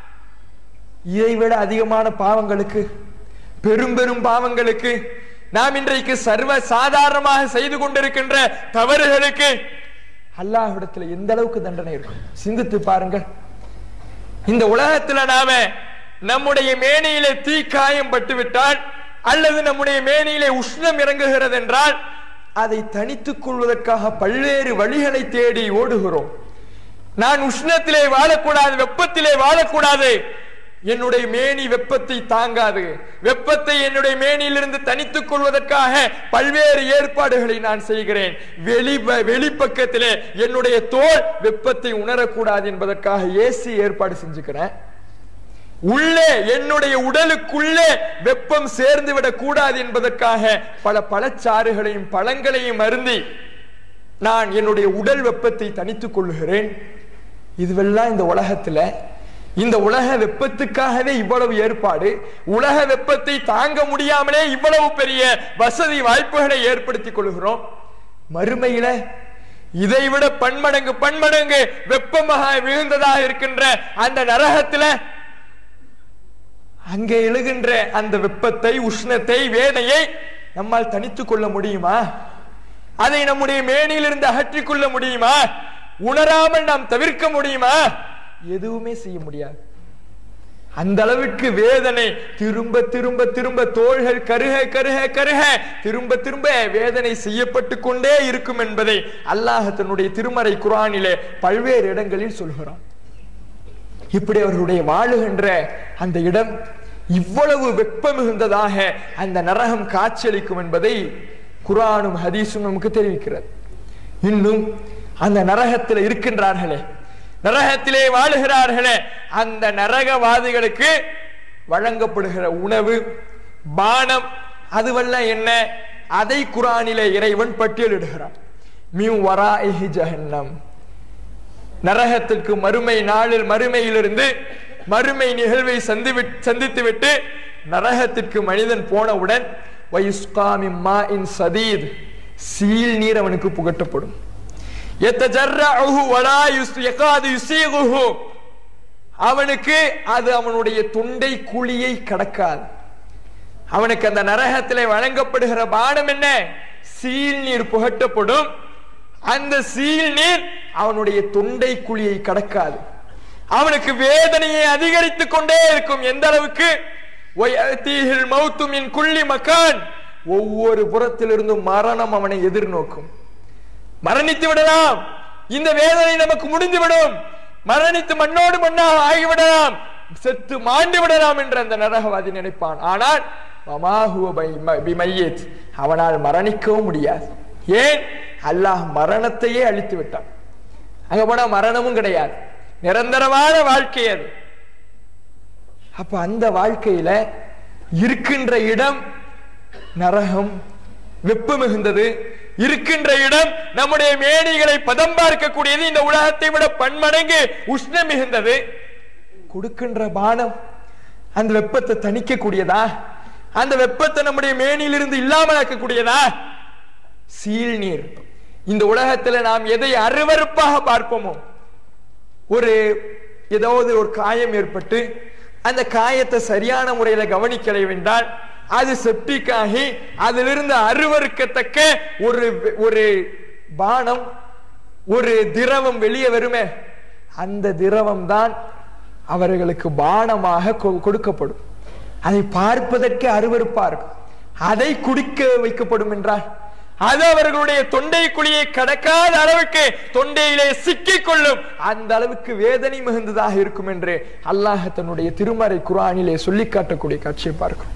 இதைவிட அதிகமான பாவங்களுக்கு பெரும் பெரும் பாவங்களுக்கு நாம் இன்றைக்கு சர்வ சாதாரணமாக செய்து கொண்டிருக்கின்ற தவறுகளுக்கு அல்லாஹ்விடத்துல எந்த அளவுக்கு தண்டனை இருக்கும் சிந்தித்து பாருங்கள் இந்த உலகத்துல நாம நம்முடைய மேனியிலே தீக்காயம் பட்டு விட்டால் அல்லது நம்முடைய மேனியிலே உஷ்ணம் இறங்குகிறது என்றால் அதை தனித்துக் கொள்வதற்காக பல்வேறு வழிகளை தேடி ஓடுகிறோம் நான் உஷ்ணத்திலே வாழக்கூடாது வெப்பத்திலே வாழக்கூடாது என்னுடைய மேனி வெப்பத்தை தாங்காது வெப்பத்தை என்னுடைய மேனியிலிருந்து தனித்துக் கொள்வதற்காக பல்வேறு ஏற்பாடுகளை நான் செய்கிறேன் வெளி வெளிப்பக்கத்திலே என்னுடைய தோல் வெப்பத்தை உணரக்கூடாது என்பதற்காக ஏசி ஏற்பாடு செஞ்சுக்கிறேன் உள்ளே என்னுடைய உடலுக்குள்ளே வெப்பம் சேர்ந்து விடக் கூடாது என்பதற்காக பல பழச்சாறுகளையும் பழங்களையும் அருந்தி நான் என்னுடைய உடல் வெப்பத்தை தனித்துக் கொள்ளுகிறேன் இதுவெல்லாம் இந்த உலகத்துல இந்த உலக வெப்பத்துக்காகவே இவ்வளவு ஏற்பாடு உலக வெப்பத்தை தாங்க முடியாமலே இவ்வளவு பெரிய வசதி வாய்ப்புகளை ஏற்படுத்திக் கொள்கிறோம் மறுமையில இதைவிட பன்மடங்கு பன்மடங்கு வெப்பமாக மிகுந்ததாக இருக்கின்ற அந்த நரகத்துல அங்கே எழுகின்ற அந்த வெப்பத்தை உஷ்ணத்தை வேதையை நம்மால் தனித்துக் கொள்ள முடியுமா அதை நம்முடைய மேனியிலிருந்து அகற்றிக் கொள்ள முடியுமா உணராமல் நாம் தவிர்க்க முடியுமா எதுவுமே செய்ய முடியாது அந்த அளவிற்கு வேதனை திரும்ப திரும்ப திரும்ப தோள்கள் கருக கருக கருக திரும்ப திரும்ப வேதனை செய்யப்பட்டு கொண்டே இருக்கும் என்பதை அல்லாஹ் தன்னுடைய திருமறை குரானிலே பல்வேறு இடங்களில் சொல்கிறான் இப்படி அவர்களுடைய வாழுகின்ற அந்த இடம் இவ்வளவு வெப்பம் மிகுந்ததாக அந்த நரகம் காட்சியளிக்கும் என்பதை குரானும் ஹதீஸும் நமக்கு தெரிவிக்கிறது இன்னும் அந்த நரகத்தில் இருக்கின்றார்களே நரகத்திலே வாழுகிறார்களே அந்த நரகவாதிகளுக்கு வழங்கப்படுகிற உணவு பானம் அதுவெல்லாம் என்ன அதை குரானிலே இறைவன் பட்டியலிடுகிறான் மின் வராஇஹி ஜஹன்னம் நரகத்திற்கு மறுமை நாளில் மறுமையிலிருந்து மறுமை நிகழ்வை சந்திவி சந்தித்துவிட்டு நரகத்திற்கு மனிதன் போனவுடன் வயுஸ்காமி மா இன் சதீத் சீல் நீர் அவனுக்கு புகட்டப்படும் எத்தஜர்ரஹு வலா யுஸ் யகாது யுசீகுஹு அவனுக்கு அது அவனுடைய தொண்டை குழியை கடக்காது அவனுக்கு அந்த நரகத்திலே வழங்கப்படுகிற பானம் என்ன சீல் நீர் புகட்டப்படும் அந்த சீல் நீர் அவனுடைய தொண்டை குழியை கடக்காது அவனுக்கு வேதனையை அதிகரித்துக் கொண்டே இருக்கும் எந்த அளவுக்கு ஒயத்தீஹில் மௌத்து மின் குள்ளி மக்கான் ஒவ்வொரு புறத்திலிருந்தும் மரணம் அவனை எதிர்நோக்கும் மரணித்து விடலாம் இந்த வேதனை நமக்கு முடிந்துவிடும் மரணித்து மண்ணோடு மண்ணாக ஆகிவிடலாம் செத்து மாண்டு விடலாம் என்று அந்த நரகவாதி நினைப்பான் ஆனால் வமாஹுவ பை- பிமையித். அவனால் மரணிக்கவும் முடியாது ஏன் அல்லாஹ் மரணத்தையே அழித்து விட்டான் அங்க போனா மரணமும் கிடையாது நிரந்தரமான வாழ்க்கை அது அப்ப அந்த வாழ்க்கையில இருக்கின்ற இடம் நரகம் வெப்ப மிகுந்தது இருக்கின்ற இடம் நம்முடைய மேனிகளை பதம் பார்க்கக்கூடியது இந்த உலகத்தை விட பன்மடங்கு உஷ்ண மிகுந்தது கொடுக்கின்ற பானம் அந்த வெப்பத்தை தணிக்கக்கூடியதா அந்த வெப்பத்தை நம்முடைய மேனியிலிருந்து இல்லாமல் ஆக்கக்கூடியதா சீல் நீர் இந்த உலகத்துல நாம் எதை அருவருப்பாக பார்ப்போமோ ஒரு ஏதாவது ஒரு காயம் ஏற்பட்டு அந்த காயத்தை சரியான முறையில கவனிக்கலை என்றால் அது செப்டிக் ஆகி அதிலிருந்து அருவருக்கத்தக்க ஒரு ஒரு பானம் ஒரு திரவம் வெளியே வருமே அந்த திரவம் தான் அவர்களுக்கு பானமாக கொ- கொடுக்கப்படும் அதை பார்ப்பதற்கு அருவருப்பா இருக்கும் அதை குடிக்க வைக்கப்படும் என்றால் அது அவர்களுடைய தொண்டை குழியை கடக்காத அளவுக்கு தொண்டையிலே சிக்கிக் கொள்ளும் அந்த அளவுக்கு வேதனை மிகுந்ததாக இருக்கும் என்று அல்லாஹ் தன்னுடைய திருமறை குரானிலே சொல்லி காட்டக்கூடிய காட்சியை பார்க்கிறோம்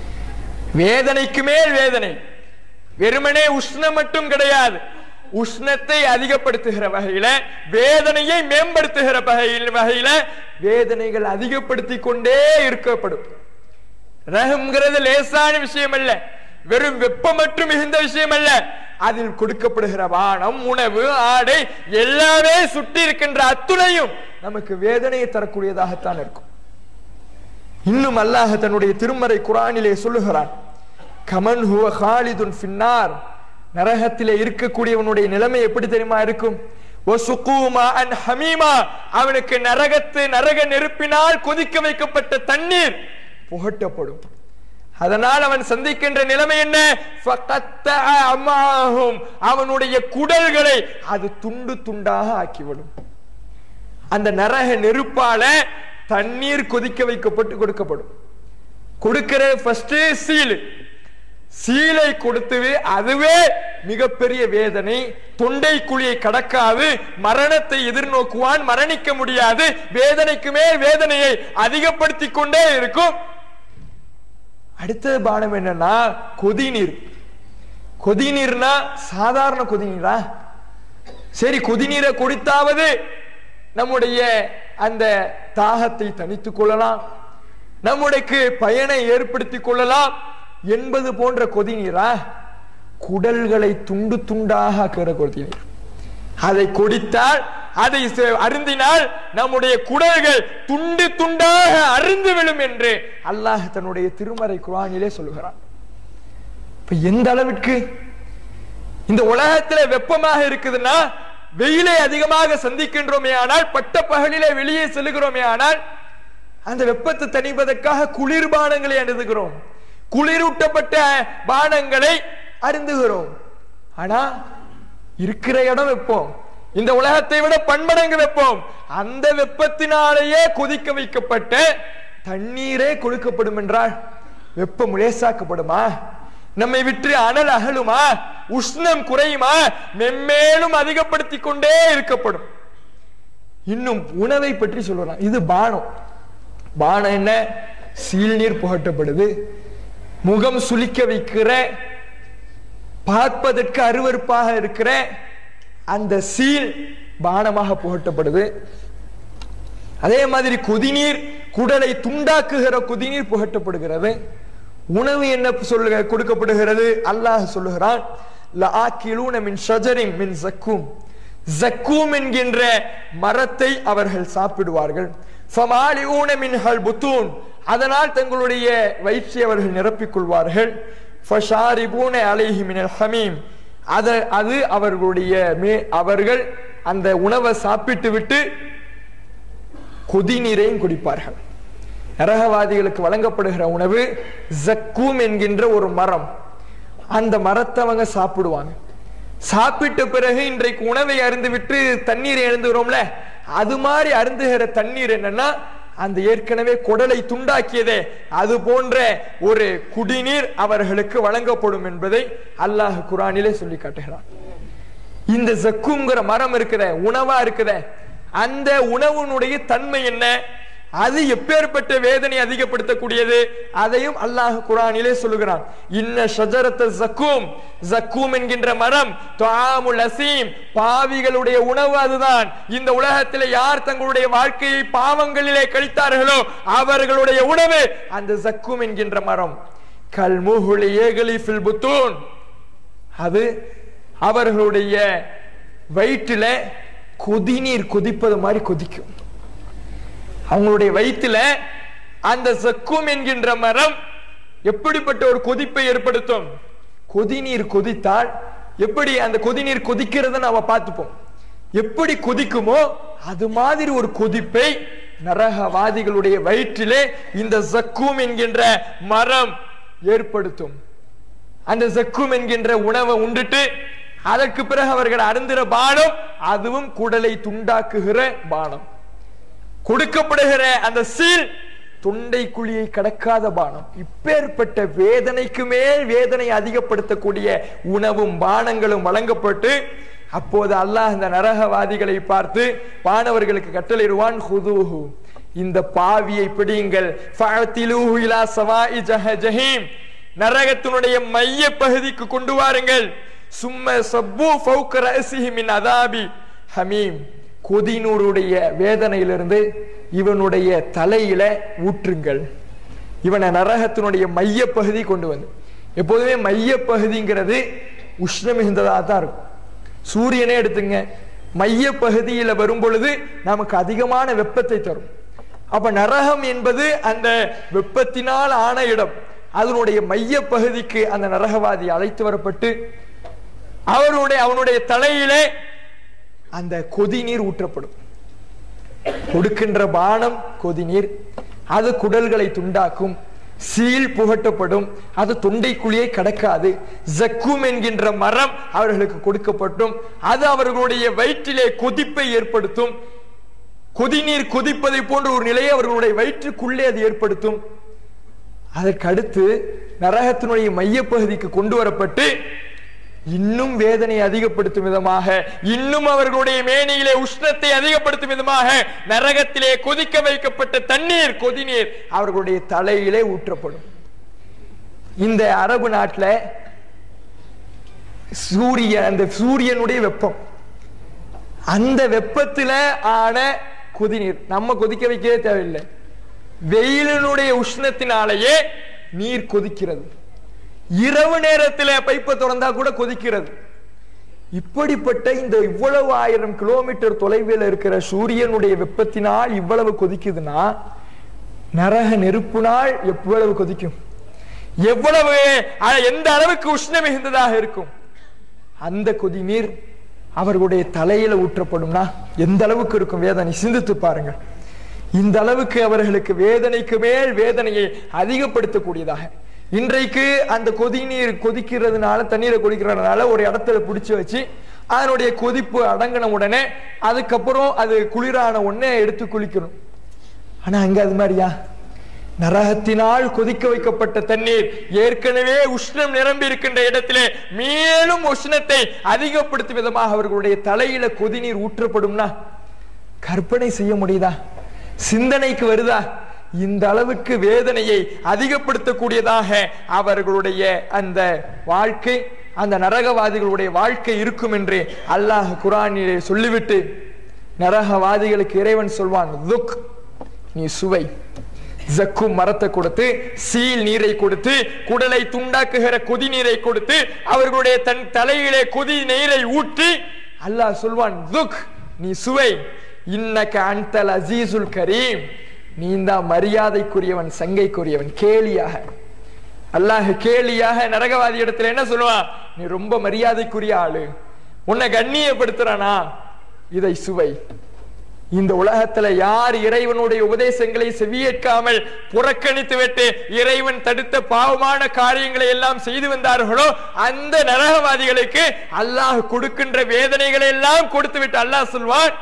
வேதனைக்கு மேல் வேதனை வெறுமனே உஷ்ணம் மட்டும் கிடையாது உஷ்ணத்தை அதிகப்படுத்துகிற வகையில வேதனையை மேம்படுத்துகிற வகையில் வகையில வேதனைகள் அதிகப்படுத்தி கொண்டே இருக்கப்படும் ரகம்ங்கிறது லேசான விஷயம் அல்ல வெறும் வெப்பம் மட்டும் மிகுந்த விஷயம் அல்ல அதில் கொடுக்கப்படுகிற வானம் உணவு ஆடை எல்லாமே சுற்றி இருக்கின்ற அத்துணையும் நமக்கு வேதனையை தரக்கூடியதாகத்தான் இருக்கும் இன்னும் அல்லாஹ் தன்னுடைய திருமறை குரானிலே சொல்லுகிறான் கமன் ஹுவ ஹாலிதுன் ஃபின்னார் நரகத்திலே இருக்கக்கூடியவனுடைய நிலைமை எப்படி தெரியுமா இருக்கும் வசுகூமா அன் ஹமீமா அவனுக்கு நரகத்து நரக நெருப்பினால் கொதிக்க வைக்கப்பட்ட தண்ணீர் புகட்டப்படும் அதனால் அவன் சந்திக்கின்ற நிலைமை என்ன ஃபகத்தஅ அமாஹும். அவனுடைய குடல்களை அது துண்டு துண்டாக ஆக்கிவிடும் அந்த நரக நெருப்பால தண்ணீர் கொதிக்க வைக்கப்பட்டு கொடுக்கப்படும் கொடுக்கிற ஃபர்ஸ்ட் சீல் சீலை கொடுத்து அதுவே மிகப்பெரிய வேதனை தொண்டை குழியை கடக்காது மரணத்தை எதிர்நோக்குவான் மரணிக்க முடியாது வேதனைக்கு மேல் வேதனையை அதிகப்படுத்தி கொண்டே இருக்கும் அடுத்தது பானம் என்னன்னா கொதிநீர் கொதிநீர்னா சாதாரண கொதிநீரா சரி கொதிநீரை குடித்தாவது நம்முடைய அந்த தாகத்தை தணித்துக் கொள்ளலாம் நம்முடைக்கு பயனை ஏற்படுத்திக் கொள்ளலாம் என்பது போன்ற கொதிநீரா குடல்களை துண்டு துண்டாக ஆக்குகிற கொதிநீர் அதை குடித்தால் அதை சே- அருந்தினால் நம்முடைய குடல்கள் துண்டு துண்டாக அருந்து விழும் என்று அல்லாஹ் தன்னுடைய திருமறை குரானிலே சொல்லுகிறான் இப்ப எந்த அளவிற்கு இந்த உலகத்துல வெப்பமாக இருக்குதுன்னா வெயிலை அதிகமாக சந்திக்கின்றோமே ஆனால் பட்ட பகலிலே வெளியே செல்லுகிறோமே ஆனால் அந்த வெப்பத்தை தணிப்பதற்காக குளிர்பானங்களை அணுதுகிறோம் குளிரூட்டப்பட்ட பானங்களை அருந்துகிறோம் ஆனா இருக்கிற இடம் வெப்பம் இந்த உலகத்தை விட பன்மடங்கு வெப்பம் அந்த வெப்பத்தினாலேயே கொதிக்க வைக்கப்பட்ட தண்ணீரே கொடுக்கப்படும் என்றால் வெப்பம் லேசாக்கப்படுமா நம்மை விட்டு அனல் அகலுமா உஷ்ணம் குறையுமா மென்மேலும் அதிகப்படுத்தி கொண்டே இருக்கப்படும் இன்னும் உணவை பற்றி சொல்றான் இது பானம் பானம் என்ன சீல் நீர் புகட்டப்படுது முகம் சுளிக்க வைக்கிற பார்ப்பதற்கு அருவருப்பாக இருக்கிற அந்த சீல் பானமாக புகட்டப்படுது அதே மாதிரி கொதிநீர் குடலை துண்டாக்குகிற கொதிநீர் புகட்டப்படுகிறது உணவு என்ன சொல்லுக கொடுக்கப்படுகிறது அல்லாஹ் சொல்லுகிறான் லஆக்கிலூன மின் ஷஜரின் மின் ஜக்கூம் ஜக்கூம் என்கின்ற மரத்தை அவர்கள் சாப்பிடுவார்கள் ஃபமாலிஊன மின்ஹல் புத்தூன் அதனால் தங்களுடைய வயிற்றை அவர்கள் நிரப்பிக் கொள்வார்கள் ஃபஷாரிபூன அலைஹி மினல் ஹமீம் அத அது அவர்களுடைய மே அவர்கள் அந்த உணவை சாப்பிட்டு விட்டு கொதிநீரையும் குடிப்பார்கள் நரகவாதிகளுக்கு வழங்கப்படுகிற உணவு ஜக்கூம் என்கின்ற ஒரு மரம் அந்த மரத்தை அவங்க சாப்பிடுவாங்க சாப்பிட்ட பிறகு இன்றைக்கு உணவை அருந்துவிட்டு தண்ணீரை அருந்துகிறோம்ல அது மாதிரி அருந்துகிற தண்ணீர் என்னன்னா அந்த ஏற்கனவே குடலை துண்டாக்கியதே அது போன்ற ஒரு குடிநீர் அவர்களுக்கு வழங்கப்படும் என்பதை அல்லாஹ் குரானிலே சொல்லி காட்டுகிறான் இந்த ஜக்குங்கிற மரம் இருக்குதே உணவா இருக்குதே அந்த உணவுனுடைய தன்மை என்ன அது எப்பேற்பட்ட வேதனை அதிகப்படுத்தக்கூடியது அதையும் அல்லாஹ் குரானிலே சொல்லுகிறான் இன்ன ஷஜரத்த ஜக்கூம் ஜக்கூம் என்கின்ற மரம் துஆமுல் அசீம் பாவிகளுடைய உணவு அதுதான் இந்த உலகத்திலே யார் தங்களுடைய வாழ்க்கையை பாவங்களிலே கழித்தார்களோ அவர்களுடைய உணவு அந்த ஜக்கூம் என்கின்ற மரம் கல்முஹுலி ஏகலி ஃபில் புத்தூன் அது அவர்களுடைய வயிற்றில கொதிநீர் கொதிப்பது மாதிரி கொதிக்கும் அவங்களுடைய வயிற்றுல அந்த சக்கும் என்கின்ற மரம் எப்படிப்பட்ட ஒரு கொதிப்பை ஏற்படுத்தும் கொதிநீர் கொதித்தால் எப்படி அந்த கொதிநீர் கொதிக்கிறத நாம பார்த்துப்போம் எப்படி கொதிக்குமோ அது மாதிரி ஒரு கொதிப்பை நரகவாதிகளுடைய வயிற்றிலே இந்த ஜக்கூம் என்கின்ற மரம் ஏற்படுத்தும் அந்த ஜக்கும் என்கின்ற உணவை உண்டுட்டு அதற்கு பிறகு அவர்கள் அருந்துகிற பானம் அதுவும் குடலை துண்டாக்குகிற பானம் கொடுக்கப்படுகிற அந்த சீல் தொண்டை குழியை கடக்காத பானம் இப்பேற்பட்ட வேதனைக்கு மேல் வேதனை அதிகப்படுத்தக்கூடிய உணவும் பானங்களும் வழங்கப்பட்டு அப்போது அல்லாஹ் இந்த நரகவாதிகளை பார்த்து வானவர்களுக்கு கட்டளையிடுவான் ஹுதூஹு இந்த பாவியை பிடியுங்கள் ஃபஅத்திலூஹு இலா சவாஇ ஜஹ ஜஹீம் நரகத்தினுடைய மைய பகுதிக்கு கொண்டு வாருங்கள் சும்ம சப்பு ஃபௌக ரஅசிஹி மின் அதாபி ஹமீம் கொதிநூருடைய வேதனையிலிருந்து இவனுடைய தலையில ஊற்றுங்கள் இவனை நரகத்தினுடைய மைய பகுதி கொண்டு வந்து எப்போதுமே மைய பகுதிங்கிறது உஷ்ணம் மிகுந்ததாக தான் இருக்கும் சூரியனே எடுத்துங்க மைய பகுதியில வரும் பொழுது நமக்கு அதிகமான வெப்பத்தை தரும் அப்ப நரகம் என்பது அந்த வெப்பத்தினால் ஆன இடம் அதனுடைய மைய பகுதிக்கு அந்த நரகவாதி அழைத்து வரப்பட்டு அவருடைய அவனுடைய தலையிலே அந்த கொதிநீர் ஊற்றப்படும் கொடுக்கின்ற பானம் கொதிநீர் அது குடல்களை துண்டாக்கும் சீல் புகட்டப்படும் அது தொண்டைக்குழியை கடக்காது ஜக்கும் என்கின்ற மரம் அவர்களுக்கு கொடுக்கப்பட்டும் அது அவர்களுடைய வயிற்றிலே கொதிப்பை ஏற்படுத்தும் கொதிநீர் கொதிப்பதை போன்ற ஒரு நிலையை அவர்களுடைய வயிற்றுக்குள்ளே அது ஏற்படுத்தும் அதற்கு அடுத்து நரகத்தினுடைய மையப்பகுதிக்கு கொண்டு வரப்பட்டு இன்னும் வேதனை அதிகப்படுத்தும் விதமாக இன்னும் அவர்களுடைய மேனியிலே உஷ்ணத்தை அதிகப்படுத்தும் விதமாக நரகத்திலே கொதிக்க வைக்கப்பட்ட தண்ணீர் கொதிநீர் அவர்களுடைய தலையிலே ஊற்றப்படும் இந்த அரபு நாட்டில் சூரியன் அந்த சூரியனுடைய வெப்பம் அந்த வெப்பத்துல ஆன கொதிநீர் நம்ம கொதிக்க வைக்கவே தேவையில்லை வெயிலினுடைய உஷ்ணத்தினாலேயே நீர் கொதிக்கிறது இரவு நேரத்தில் பைப்பை திறந்தா கூட கொதிக்கிறது இப்படிப்பட்ட இந்த இவ்வளவு ஆயிரம் கிலோமீட்டர் தொலைவில் இருக்கிற சூரியனுடைய வெப்பத்தினால் இவ்வளவு கொதிக்குதுன்னா நரக நெருப்புனால் எவ்வளவு கொதிக்கும் எவ்வளவு அஹ், எந்த அளவுக்கு உஷ்ணம் மிகுந்ததாக இருக்கும் அந்த கொதி நீர் அவர்களுடைய தலையில ஊற்றப்படும்னா எந்த அளவுக்கு இருக்கும் வேதனை சிந்தித்து பாருங்கள் இந்த அளவுக்கு அவர்களுக்கு வேதனைக்கு மேல் வேதனையை அதிகப்படுத்தக்கூடியதாக இன்றைக்கு அந்த கொதி நீர் கொதிக்கிறதுனால தண்ணீரை கொதிக்கிறதுனால ஒரு இடத்துல பிடிச்சு வச்சு அதனுடைய கொதிப்பு அடங்கின உடனே அதுக்கப்புறம் அது குளிரான உடனே எடுத்து குளிக்கணும் ஆனா அங்க அது மாதிரியா நரகத்தினால் கொதிக்க வைக்கப்பட்ட தண்ணீர் ஏற்கனவே உஷ்ணம் நிரம்பி இருக்கின்ற இடத்திலே மேலும் உஷ்ணத்தை அதிகப்படுத்தும் விதமாக அவர்களுடைய தலையில கொதிநீர் ஊற்றப்படும்னா கற்பனை செய்ய முடியுதா சிந்தனைக்கு வருதா இந்த அளவுக்கு வேதனையை அதிகப்படுத்தக்கூடியதாக அவர்களுடைய அந்த வாழ்க்கை அந்த நரகவாதிகளுடைய வாழ்க்கை இருக்கும் என்று அல்லாஹ் குரானிலே சொல்லிவிட்டு நரகவாதிகளுக்கு இறைவன் சொல்வான் துக் நீ சுவை ஜக்கும் மரத்தை கொடுத்து சீல் நீரை கொடுத்து குடலை துண்டாக்குகிற கொதி நீரை கொடுத்து அவர்களுடைய தன் தலையிலே கொதி நீரை ஊற்றி அல்லாஹ் சொல்வான் துக் நீ சுவை இன்னக்க அன்தல் அசீசுல் கரீம் நீ தான் மரியாதைக்குரியவன் சங்கைக்குரியவன் கேலியாக அல்லாஹ் கேலியாக நரகவாதி இடத்துல என்ன சொல்லுவான் நீ ரொம்ப மரியாதைக்குரிய ஆளு உன்னை கண்ணியப்படுத்துறானா இதை சுவை இந்த உலகத்துல யார் இறைவனுடைய உபதேசங்களை செவியேற்காமல் புறக்கணித்து விட்டு இறைவன் தடுத்த பாவமான காரியங்களை எல்லாம் செய்து வந்தார்களோ அந்த நரகவாதிகளுக்கு அல்லாஹ் கொடுக்கின்ற வேதனைகளை எல்லாம் கொடுத்து விட்டு அல்லாஹ் சொல்வான்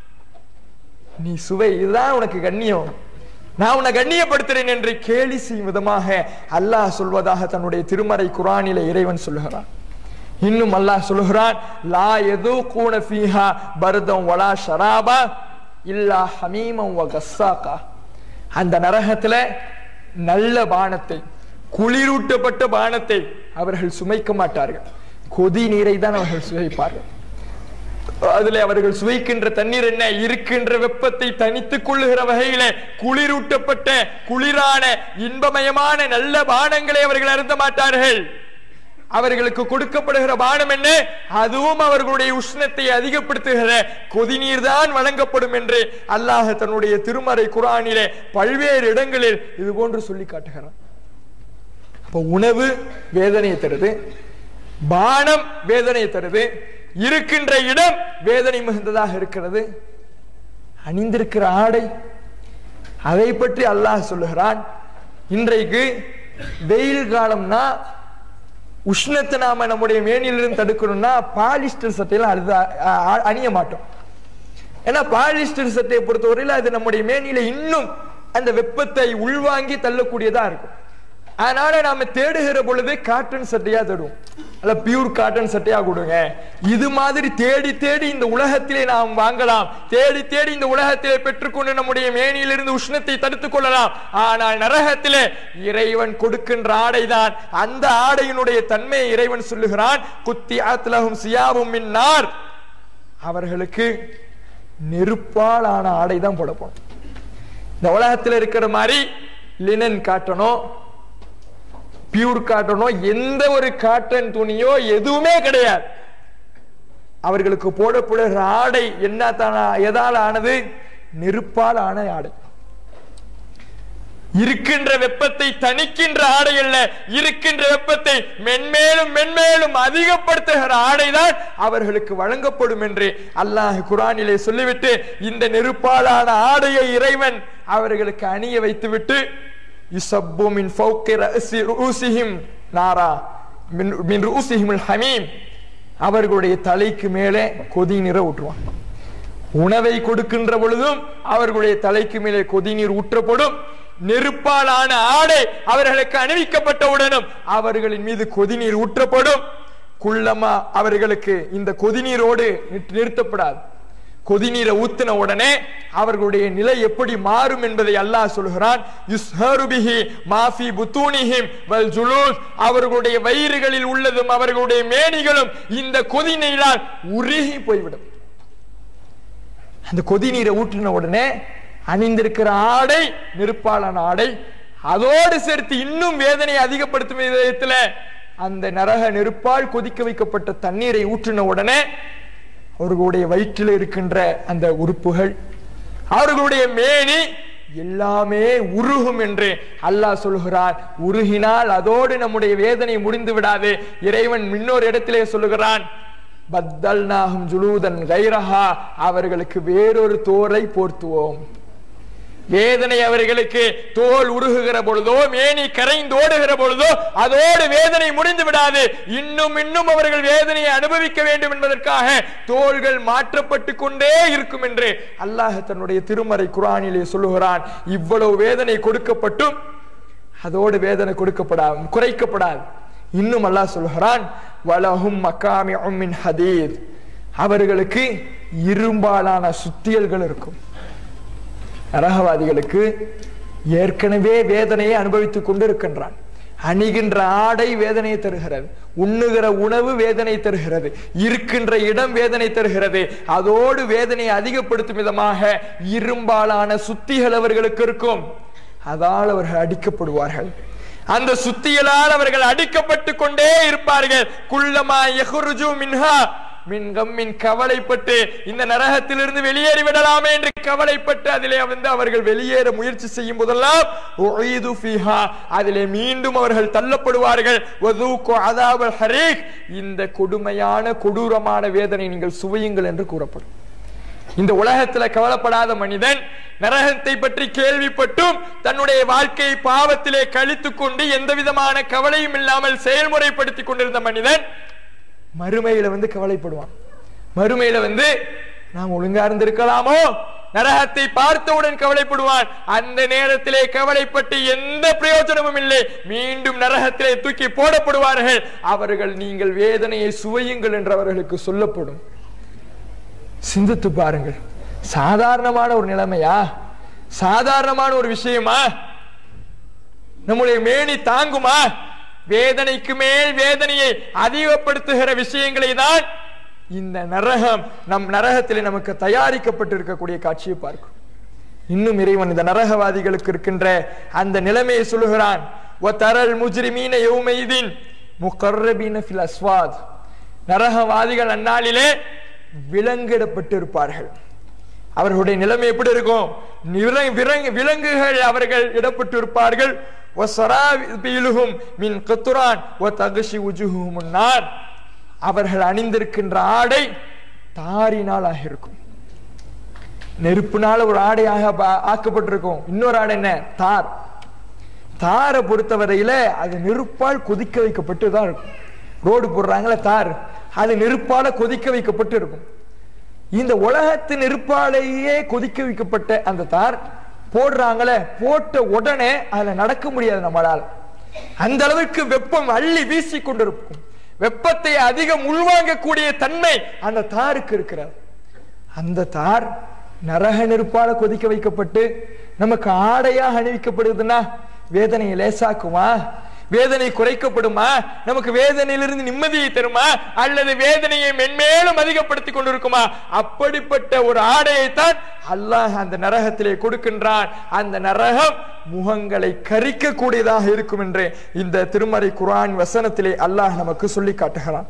நீ சுவை இதுதான் உனக்கு கண்ணியம் நான் உன்னை கண்ணியப்படுத்துறேன் என்று கேலி செய்யும் விதமாக அல்லாஹ் சொல்வதாக தன்னுடைய திருமறை குரானில இறைவன் சொல்லுகிறான் இன்னும் அல்லாஹ் சொல்லுகிறான் லா எது கூன ஃபீஹா பர்தம் வலா ஷராபா இல்லா ஹமீமம் வ கஸ்ஸாகா அந்த நரகத்துல நல்ல பானத்தை குளிரூட்டப்பட்ட பானத்தை அவர்கள் சுமைக்க மாட்டார்கள் கொதி நீரை தான் அவர்கள் சுவைப்பார்கள் அதிலே அவர்கள் சுவைக்கின்ற தண்ணீர் என்ன இருக்கின்ற வெப்பத்தை தனித்துக் கொள்ளுகிற வகையில குளிரூட்டப்பட்ட குளிரான இன்பமயமான நல்ல பானங்களை அவர்கள் அருந்த மாட்டார்கள் அவர்களுக்கு கொடுக்கப்படுகிற பானம் என்ன அதுவும் அவர்களுடைய உஷ்ணத்தை அதிகப்படுத்துகிற கொதிநீர் தான் வழங்கப்படும் என்று அல்லாஹ் தன்னுடைய திருமறை குரானிலே பல்வேறு இடங்களில் இது போன்று சொல்லி காட்டுகிறான் அப்ப உணவு வேதனையை தருது பானம் வேதனையை தருது இருக்கின்ற இடம் வேதனை மிகுந்ததாக இருக்கிறது அணிந்திருக்கிற ஆடை அதை பற்றி அல்லாஹ் சொல்லுகிறான் இன்றைக்கு வெயில் காலம்னா உஷ்ணத்தை நாம நம்முடைய மேனிலிருந்து தடுக்கணும்னா பாலிஸ்டர் சட்டையெல்லாம் அழுத அ- அ- அணிய மாட்டோம் ஏன்னா பாலிஸ்டர் சட்டையை பொறுத்தவரையில் அது நம்முடைய மேனில இன்னும் அந்த வெப்பத்தை உள்வாங்கி தள்ளக்கூடியதா இருக்கும் அதனால நாம தேடுகிற பொழுது காட்டன் சட்டையா தேடுவோம் அல்ல பியூர் காட்டன் சட்டையா கொடுங்க இது மாதிரி தேடி தேடி இந்த உலகத்திலே நாம் வாங்கலாம் தேடி தேடி இந்த உலகத்திலே பெற்றுக்கொண்டு நம்முடைய மேனியிலிருந்து உஷ்ணத்தை தடுத்துக் கொள்ளலாம் ஆனால் நரகத்திலே இறைவன் கொடுக்கின்ற ஆடைதான் அந்த ஆடையினுடைய தன்மையை இறைவன் சொல்லுகிறான் குத்தி ஆத்லகும் சியாவும் மின்னார் அவர்களுக்கு நெருப்பால் ஆன ஆடை தான் போடப்போம் இந்த உலகத்தில் இருக்கிற மாதிரி லினன் காட்டணும் பியூர் காட்டனோ எந்த ஒரு காட்டன் துணியோ எதுவுமே கிடையாது அவர்களுக்கு போடப்படுகிற ஆடை என்ன தான எதால் ஆனது நெருப்பால் ஆன ஆடை இருக்கின்ற வெப்பத்தை தணிக்கின்ற ஆடை அல்ல இருக்கின்ற வெப்பத்தை மென்மேலும் மென்மேலும் அதிகப்படுத்துகிற ஆடைதான் அவர்களுக்கு வழங்கப்படும் என்று அல்லாஹ் குரானிலே சொல்லிவிட்டு இந்த நெருப்பாலான ஆடையை இறைவன் அவர்களுக்கு அணிய வைத்துவிட்டு யுசப்பு மின் ஃபௌகி ரஅசி ரூசிஹிம் நாரா மின் மின் ரூசிஹிமுல் ஹமீம் அவர்களுடைய தலைக்கு மேலே கொதி நிற ஊற்றுவான் உணவை கொடுக்கின்ற பொழுதும் அவர்களுடைய தலைக்கு மேலே கொதிநீர் ஊற்றப்படும் நெருப்பாலான ஆடை அவர்களுக்கு அணிவிக்கப்பட்டவுடனும் அவர்களின் மீது கொதிநீர் ஊற்றப்படும் குள்ளமா அவர்களுக்கு இந்த கொதிநீரோடு நிறுத்த- நிறுத்தப்படாது கொதிநீரை ஊத்தின உடனே அவர்களுடைய நிலை எப்படி மாறும் என்பதை அல்லாஹ் சொல்கிறான் யுஸ்ஹரு பிஹி மாஃபி புத்தூனிஹிம் வல் ஜுலூத் அவர்களுடைய வயிறுகளில் உள்ளதும் அவர்களுடைய மேனிகளும் இந்த கொதிநீரால் உருகி போய்விடும் அந்த கொதி நீரை ஊற்றின உடனே அணிந்திருக்கிற ஆடை நெருப்பாலான ஆடை அதோடு சேர்த்து இன்னும் வேதனை அதிகப்படுத்தும் விதத்துல அந்த நரக நெருப்பால் கொதிக்க வைக்கப்பட்ட தண்ணீரை ஊற்றின உடனே அவர்களுடைய வயிற்றில் இருக்கின்ற அந்த உறுப்புகள் அவர்களுடைய மேனி எல்லாமே உருகும் என்று அல்லாஹ் சொல்கிறார் உருகினால் அதோடு நம்முடைய வேதனை முடிந்து விடாது இறைவன் இன்னொரு இடத்திலே சொல்லுகிறான் பத்தல்நாகும் ஜுலூதன் கைரஹா அவர்களுக்கு வேறொரு தோரை போர்த்துவோம் வேதனை அவர்களுக்கு தோல் உருகுகிற பொழுதோ மேனி கரைந்தோடுகிற பொழுதோ அதோடு வேதனை முடிந்து விடாது இன்னும் இன்னும் அவர்கள் வேதனையை அனுபவிக்க வேண்டும் என்பதற்காக தோள்கள் மாற்றப்பட்டு கொண்டே இருக்கும் என்று அல்லாஹ் தன்னுடைய திருமறை குரானிலே சொல்லுகிறான் இவ்வளவு வேதனை கொடுக்கப்பட்டும் அதோடு வேதனை கொடுக்கப்படாது குறைக்கப்படாது இன்னும் அல்லாஹ் சொல்கிறான் வலஹும் மக்காமி மின் ஹதீத் அவர்களுக்கு இரும்பாலான சுத்தியல்கள் இருக்கும் நரகவாதிகளுக்கு ஏற்கனவே வேதனையை அனுபவித்துக் கொண்டு இருக்கின்றான் அணிகின்ற ஆடை வேதனையை தருகிறது உண்ணுகிற உணவு வேதனை தருகிறது இருக்கின்ற இடம் வேதனை தருகிறது அதோடு வேதனையை அதிகப்படுத்தும் விதமாக இரும்பாலான சுத்திகள் அவர்களுக்கு இருக்கும் அதால் அவர்கள் அடிக்கப்படுவார்கள் அந்த சுத்தியலால் அவர்கள் அடிக்கப்பட்டு கொண்டே இருப்பார்கள் குள்ளமா யஹ்ருஜு மின்ஹா மின் கம்மின் கவலைப்பட்டு இந்த நரகத்திலிருந்து வெளியேறி விடலாமே என்று கவலைப்பட்டு அதிலே வந்து அவர்கள் வெளியேற முயற்சி செய்யும் போதெல்லாம் உஈது ஃபீஹா அதிலே மீண்டும் அவர்கள் தள்ளப்படுவார்கள் வதூகு அதாபல் ஹரீக் இந்த கொடுமையான கொடூரமான வேதனை நீங்கள் சுவையுங்கள் என்று கூறப்படும் இந்த உலகத்துல கவலைப்படாத மனிதன் நரகத்தை பற்றி கேள்விப்பட்டும் தன்னுடைய வாழ்க்கையை பாவத்திலே கழித்துக் கொண்டு எந்த விதமான கவலையும் இல்லாமல் செயல்முறைப்படுத்தி கொண்டிருந்த மனிதன் மறுமையில வந்து கவலைப்படுவான் மறுமையில வந்து நாம் ஒழுங்கா இருந்திருக்கலாமோ நரகத்தை பார்த்தவுடன் கவலைப்படுவான் அந்த நேரத்திலே கவலைப்பட்டு எந்த பிரயோஜனமும் இல்லை மீண்டும் நரகத்திலே தூக்கி போடப்படுவார்கள் அவர்கள் நீங்கள் வேதனையை சுவையுங்கள் என்று அவர்களுக்கு சொல்லப்படும் சிந்தித்து பாருங்கள் சாதாரணமான ஒரு நிலைமையா சாதாரணமான ஒரு விஷயமா நம்முடைய மேனி தாங்குமா வேதனைக்கு மேல் வேதனையை அதிகப்படுத்துகிற விஷயங்களை தான் இந்த நரகம் நம் நரகத்திலே நமக்கு தயாரிக்கப்பட்டிருக்கக்கூடிய காட்சியை பார்க்கும் இன்னும் இறைவன் இந்த நரகவாதிகளுக்கு இருக்கின்ற அந்த நிலைமையை சொல்லுகிறான் ஒத்தரல் முஜ்ரிமீன யௌமைதீன் முகர்ரபீன ஃபில் அஸ்வாத் நரகவாதிகள் அந்நாளிலே விலங்கிடப்பட்டிருப்பார்கள் அவர்களுடைய நிலைமை எப்படி இருக்கும் நிற- விரங்கு- விலங்குகள் அவர்கள் இடப்பட்டு இருப்பார்கள் وَسَرَابِيلُهُمْ مِنْ قَطْرَانٍ وَتَغْشِي وُجُوهُهُمُ النَّارُ அவர்கள் அணிந்திருக்கின்ற ஆடை தாரினால் ஆகியிருக்கும் நெருப்புனால ஒரு ஆடையாக பா- ஆக்கப்பட்டிருக்கும் இன்னொரு ஆடை என்ன தார் தாரை பொறுத்தவரையில அது நெருப்பால் கொதிக்க வைக்கப்பட்டு தான் இருக்கும் ரோடு போடுறாங்களே தார் அது நெருப்பால கொதிக்க வைக்கப்பட்டு இருக்கும் இந்த உலகத்து நெருப்பாலேயே கொதிக்க வைக்கப்பட்ட அந்த தார் போடுறாங்களே போட்ட உடனே அதுல நடக்க முடியாது நம்மளால அந்த அளவுக்கு வெப்பம் அள்ளி வீசி கொண்டிருக்கும் வெப்பத்தை அதிகம் உள்வாங்கக்கூடிய தன்மை அந்த தாருக்கு இருக்கிறது அந்த தார் நரக நெருப்பால கொதிக்க வைக்கப்பட்டு நமக்கு ஆடையாக அணிவிக்கப்படுதுன்னா வேதனையை லேசாக்குமா வேதனை குறைக்கப்படுமா நமக்கு வேதனையிலிருந்து நிம்மதியை தருமா அல்லது வேதனையை மென்மேலும் அதிகப்படுத்தி கொண்டிருக்குமா அப்படிப்பட்ட ஒரு ஆடையைத்தான் அல்லாஹ் அந்த நரகத்திலே கொடுக்கின்றான் அந்த நரகம் முகங்களை கரிக்க கூடியதாக இருக்கும் என்று இந்த திருமறை குர்ஆன் வசனத்திலே அல்லாஹ் நமக்கு சொல்லி காட்டுகிறான்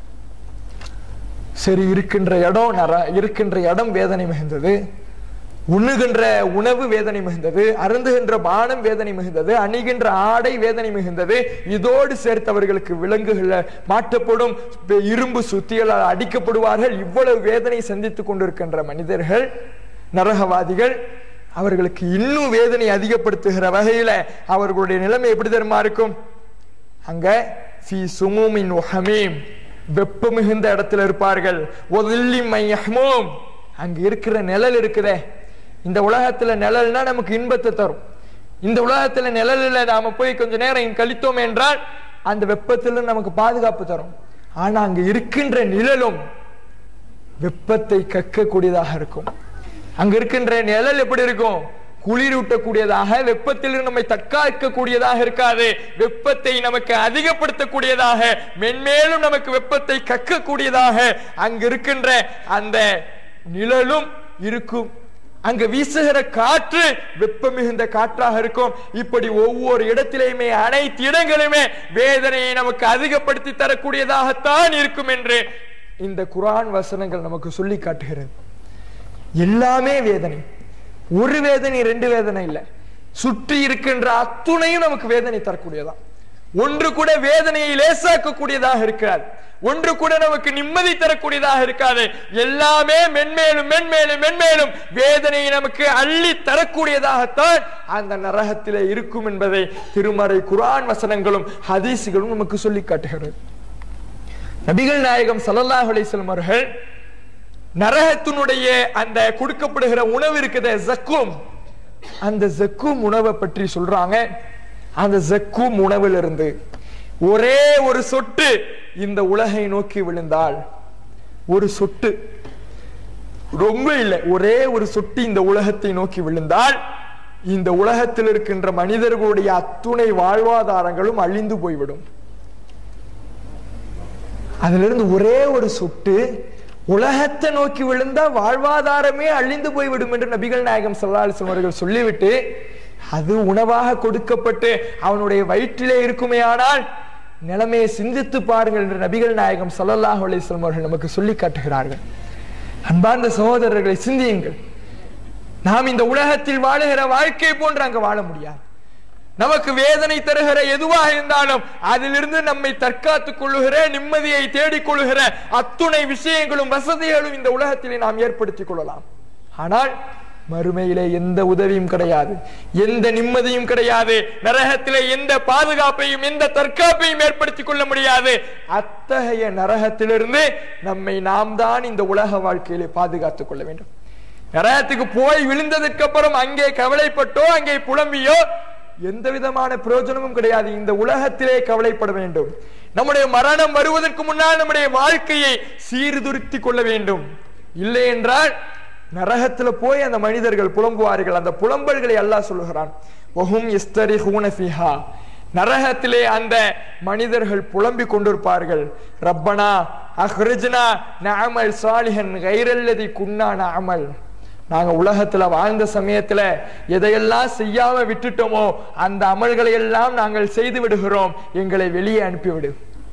சரி இருக்கின்ற இடம் நர இருக்கின்ற இடம் வேதனை மிகுந்தது உண்ணுகின்ற உணவு வேதனை மிகுந்தது அருந்துகின்ற பானம் வேதனை மிகுந்தது அணிகின்ற ஆடை வேதனை மிகுந்தது இதோடு சேர்த்தவர்களுக்கு விலங்குகள் மாட்டப்படும் இரும்பு சுத்திகளால் அடிக்கப்படுவார்கள் இவ்வளவு வேதனை சந்தித்துக் கொண்டிருக்கின்ற மனிதர்கள் நரகவாதிகள் அவர்களுக்கு இன்னும் வேதனை அதிகப்படுத்துகிற வகையில அவர்களுடைய நிலைமை எப்படி தெரியுமா இருக்கும் அங்க ஃபி சுமூமின் ஹமீம் வெப்ப மிகுந்த இடத்துல இருப்பார்கள் ஒதில்லி மையஹ்மூம் அங்க இருக்கிற நிழல் இருக்குதே இந்த உலகத்துல நிழல்னா நமக்கு இன்பத்தை தரும் இந்த உலகத்துல நிழல்ல நாம போய் கொஞ்ச நேரம் கழித்தோம் என்றால் அந்த வெப்பத்துல நமக்கு பாதுகாப்பு தரும் ஆனா அங்க இருக்கின்ற நிழலும் வெப்பத்தை கக்கக்கூடியதாக இருக்கும் அங்க இருக்கின்ற நிழல் எப்படி இருக்கும் குளிரூட்டக்கூடியதாக வெப்பத்தில் நம்மை தற்காக்கக்கூடியதாக இருக்காது வெப்பத்தை நமக்கு அதிகப்படுத்தக்கூடியதாக மென்மேலும் நமக்கு வெப்பத்தை கக்கக்கூடியதாக அங்க இருக்கின்ற அந்த நிழலும் இருக்கும் அங்க வீசுகிற காற்று வெப்ப மிகுந்த காற்றாக இருக்கும் இப்படி ஒவ்வொரு இடத்திலேயுமே அனைத்து இடங்களுமே வேதனையை நமக்கு அதிகப்படுத்தி தரக்கூடியதாகத்தான் இருக்கும் என்று இந்த குரான் வசனங்கள் நமக்கு சொல்லி காட்டுகிறது எல்லாமே வேதனை ஒரு வேதனை ரெண்டு வேதனை இல்லை சுற்றி இருக்கின்ற அத்துணையும் நமக்கு வேதனை தரக்கூடியதான் ஒன்று கூட வேதனையை லேசாக்கக்கூடியதாக இருக்காது ஒன்று கூட நமக்கு நிம்மதி தரக்கூடியதாக இருக்காது எல்லாமே மென்மேலும் மென்மேலும் மென்மேலும் வேதனையை நமக்கு அள்ளி தரக்கூடியதாகத்தான் அந்த நரகத்திலே இருக்கும் என்பதை திருமறை குரான் வசனங்களும் ஹதீசுகளும் நமக்கு சொல்லி காட்டுகிறது நபிகள் நாயகம் ஸல்லல்லாஹு அலைஹி வஸல்லம் அவர்கள் நரகத்தினுடைய அந்த கொடுக்கப்படுகிற உணவு இருக்குது ஜக்கும் அந்த ஜக்கும் உணவை பற்றி சொல்றாங்க அந்த ஜக்கும் உணவிலிருந்து ஒரே ஒரு சொட்டு இந்த உலகை நோக்கி விழுந்தால் ஒரு சொட்டு ரொம்ப இல்லை ஒரே ஒரு சொட்டு இந்த உலகத்தை நோக்கி விழுந்தால் இந்த உலகத்தில் இருக்கின்ற மனிதர்களுடைய அத்துணை வாழ்வாதாரங்களும் அழிந்து போய்விடும் அதிலிருந்து ஒரே ஒரு சொட்டு உலகத்தை நோக்கி விழுந்தா வாழ்வாதாரமே அழிந்து போய்விடும் என்று நபிகள் நாயகம் ஸல்லல்லாஹு அலைஹி வஸல்லம் அவர்கள் சொல்லிவிட்டு அது உணவாக கொடுக்கப்பட்டு அவனுடைய வயிற்றிலே இருக்குமே ஆனால் நிலைமையை சிந்தித்து பாருங்கள் என்று நபிகள் நாயகம் ஸல்லல்லாஹு அலைஹி வஸல்லம் அவர்கள் நமக்கு சொல்லி காட்டுகிறார்கள் அன்பார்ந்த சகோதரர்களை சிந்தியுங்கள் நாம் இந்த உலகத்தில் வாழுகிற வாழ்க்கை போன்று அங்க வாழ முடியாது நமக்கு வேதனை தருகிற எதுவாக இருந்தாலும் அதிலிருந்து நம்மை தற்காத்துக் கொள்ளுகிற நிம்மதியை தேடிக் கொள்ளுகிற அத்துணை விஷயங்களும் வசதிகளும் இந்த உலகத்திலே நாம் ஏற்படுத்திக் கொள்ளலாம் ஆனால் மறுமையிலே எந்த உதவியும் கிடையாது எந்த நிம்மதியும் கிடையாது நரகத்திலே எந்த பாதுகாப்பையும் எந்த தற்காப்பையும் ஏற்படுத்திக் கொள்ள முடியாது அத்தகைய நரகத்திலிருந்து நம்மை நாம் தான் இந்த உலக வாழ்க்கையிலே பாதுகாத்துக் கொள்ள வேண்டும் நரகத்துக்கு போய் விழுந்ததற்கு அப்புறம் அங்கே கவலைப்பட்டோ அங்கே புலம்பியோ எந்த விதமான பிரயோஜனமும் கிடையாது இந்த உலகத்திலே கவலைப்பட வேண்டும் நம்முடைய மரணம் வருவதற்கு முன்னால் நம்முடைய வாழ்க்கையை சீர்திருத்திக் கொள்ள வேண்டும் இல்லை என்றால் நரகத்துல போய் அந்த மனிதர்கள் புலம்புவார்கள் அந்த புலம்பல்களை அல்லாஹ் சொல்லுகிறான் ஒஹும் இஸ்தரிஹூன ஃபிஹா நரகத்திலே அந்த மனிதர்கள் புலம்பிக் கொண்டிருப்பார்கள் ரப்பனா அஹ்ரிஜ்னா நஅமல் சாலிஹன் கைரல்லதி குன்னா நஅமல் நாங்க உலகத்துல வாழ்ந்த சமயத்துல எதையெல்லாம் செய்யாம விட்டுட்டோமோ அந்த அமல்களை எல்லாம் நாங்கள் செய்து விடுகிறோம் எங்களை வெளியே அனுப்பிவிடு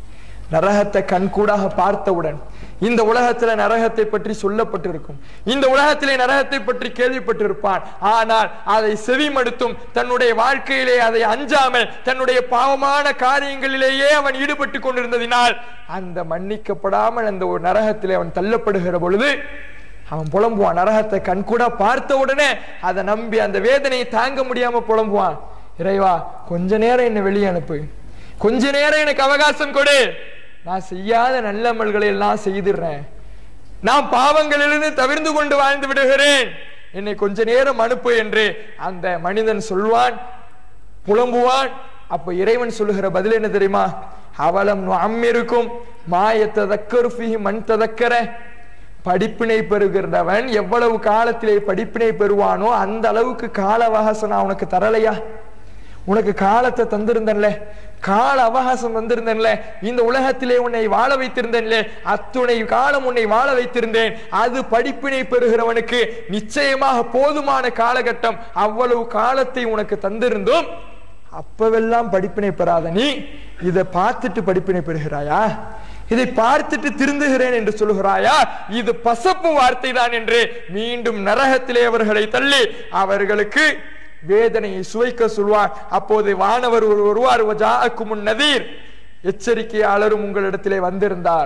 நரகத்தை கண்கூடாக பார்த்தவுடன் இந்த உலகத்துல நரகத்தை பற்றி சொல்லப்பட்டிருக்கும் இந்த உலகத்திலே நரகத்தை பற்றி கேள்விப்பட்டிருப்பான் ஆனால் அதை செவிமடுத்தும் தன்னுடைய வாழ்க்கையிலே அதை அஞ்சாமல் தன்னுடைய பாவமான காரியங்களிலேயே அவன் ஈடுபட்டு கொண்டிருந்ததினால் அந்த மன்னிக்கப்படாமல் அந்த ஒரு நரகத்திலே அவன் தள்ளப்படுகிற பொழுது அவன் புலம்புவான் நரகத்தை கண்கூட பார்த்த உடனே அதை நம்பி அந்த வேதனையை தாங்க முடியாம புலம்புவான் இறைவா கொஞ்ச நேரம் என்னை வெளியே அனுப்பு கொஞ்ச நேரம் எனக்கு அவகாசம் கொடு நான் செய்யாத நல்லமல்களை எல்லாம் செய்திடுறேன் நான் பாவங்களிலிருந்து தவிர்ந்து கொண்டு வாழ்ந்து விடுகிறேன் என்னை கொஞ்ச நேரம் அனுப்பு என்று அந்த மனிதன் சொல்வான் புலம்புவான் அப்ப இறைவன் சொல்லுகிற பதில் என்ன தெரியுமா அவலம் அம்மிருக்கும் மாயத்த தக்கருஃபி மண் ததக்கர படிப்பினை பெறுகிறவன் எவ்வளவு காலத்திலே படிப்பினை பெறுவானோ அந்த அளவுக்கு கால அவகாசம் நான் உனக்கு தரலையா உனக்கு காலத்தை தந்திருந்தேன்ல கால அவகாசம் தந்திருந்தேன்ல இந்த உலகத்திலே உன்னை வாழ வைத்திருந்தேன்ல அத்துணை காலம் உன்னை வாழ வைத்திருந்தேன் அது படிப்பினை பெறுகிறவனுக்கு நிச்சயமாக போதுமான காலகட்டம் அவ்வளவு காலத்தை உனக்கு தந்திருந்தோம் அப்பவெல்லாம் படிப்பினை பெறாத நீ இதை பார்த்துட்டு படிப்பினை பெறுகிறாயா இதை பார்த்துட்டு திருந்துகிறேன் என்று சொல்லுகிறாயா இது பசப்பு வார்த்தை தான் என்று மீண்டும் நரகத்திலே அவர்களை தள்ளி அவர்களுக்கு வேதனையை சுவைக்க சொல்வார் அப்போது வானவர் ஒரு வருவார் ஜாக்கு முன் நதீர் எச்சரிக்கையாளரும் உங்களிடத்திலே வந்திருந்தார்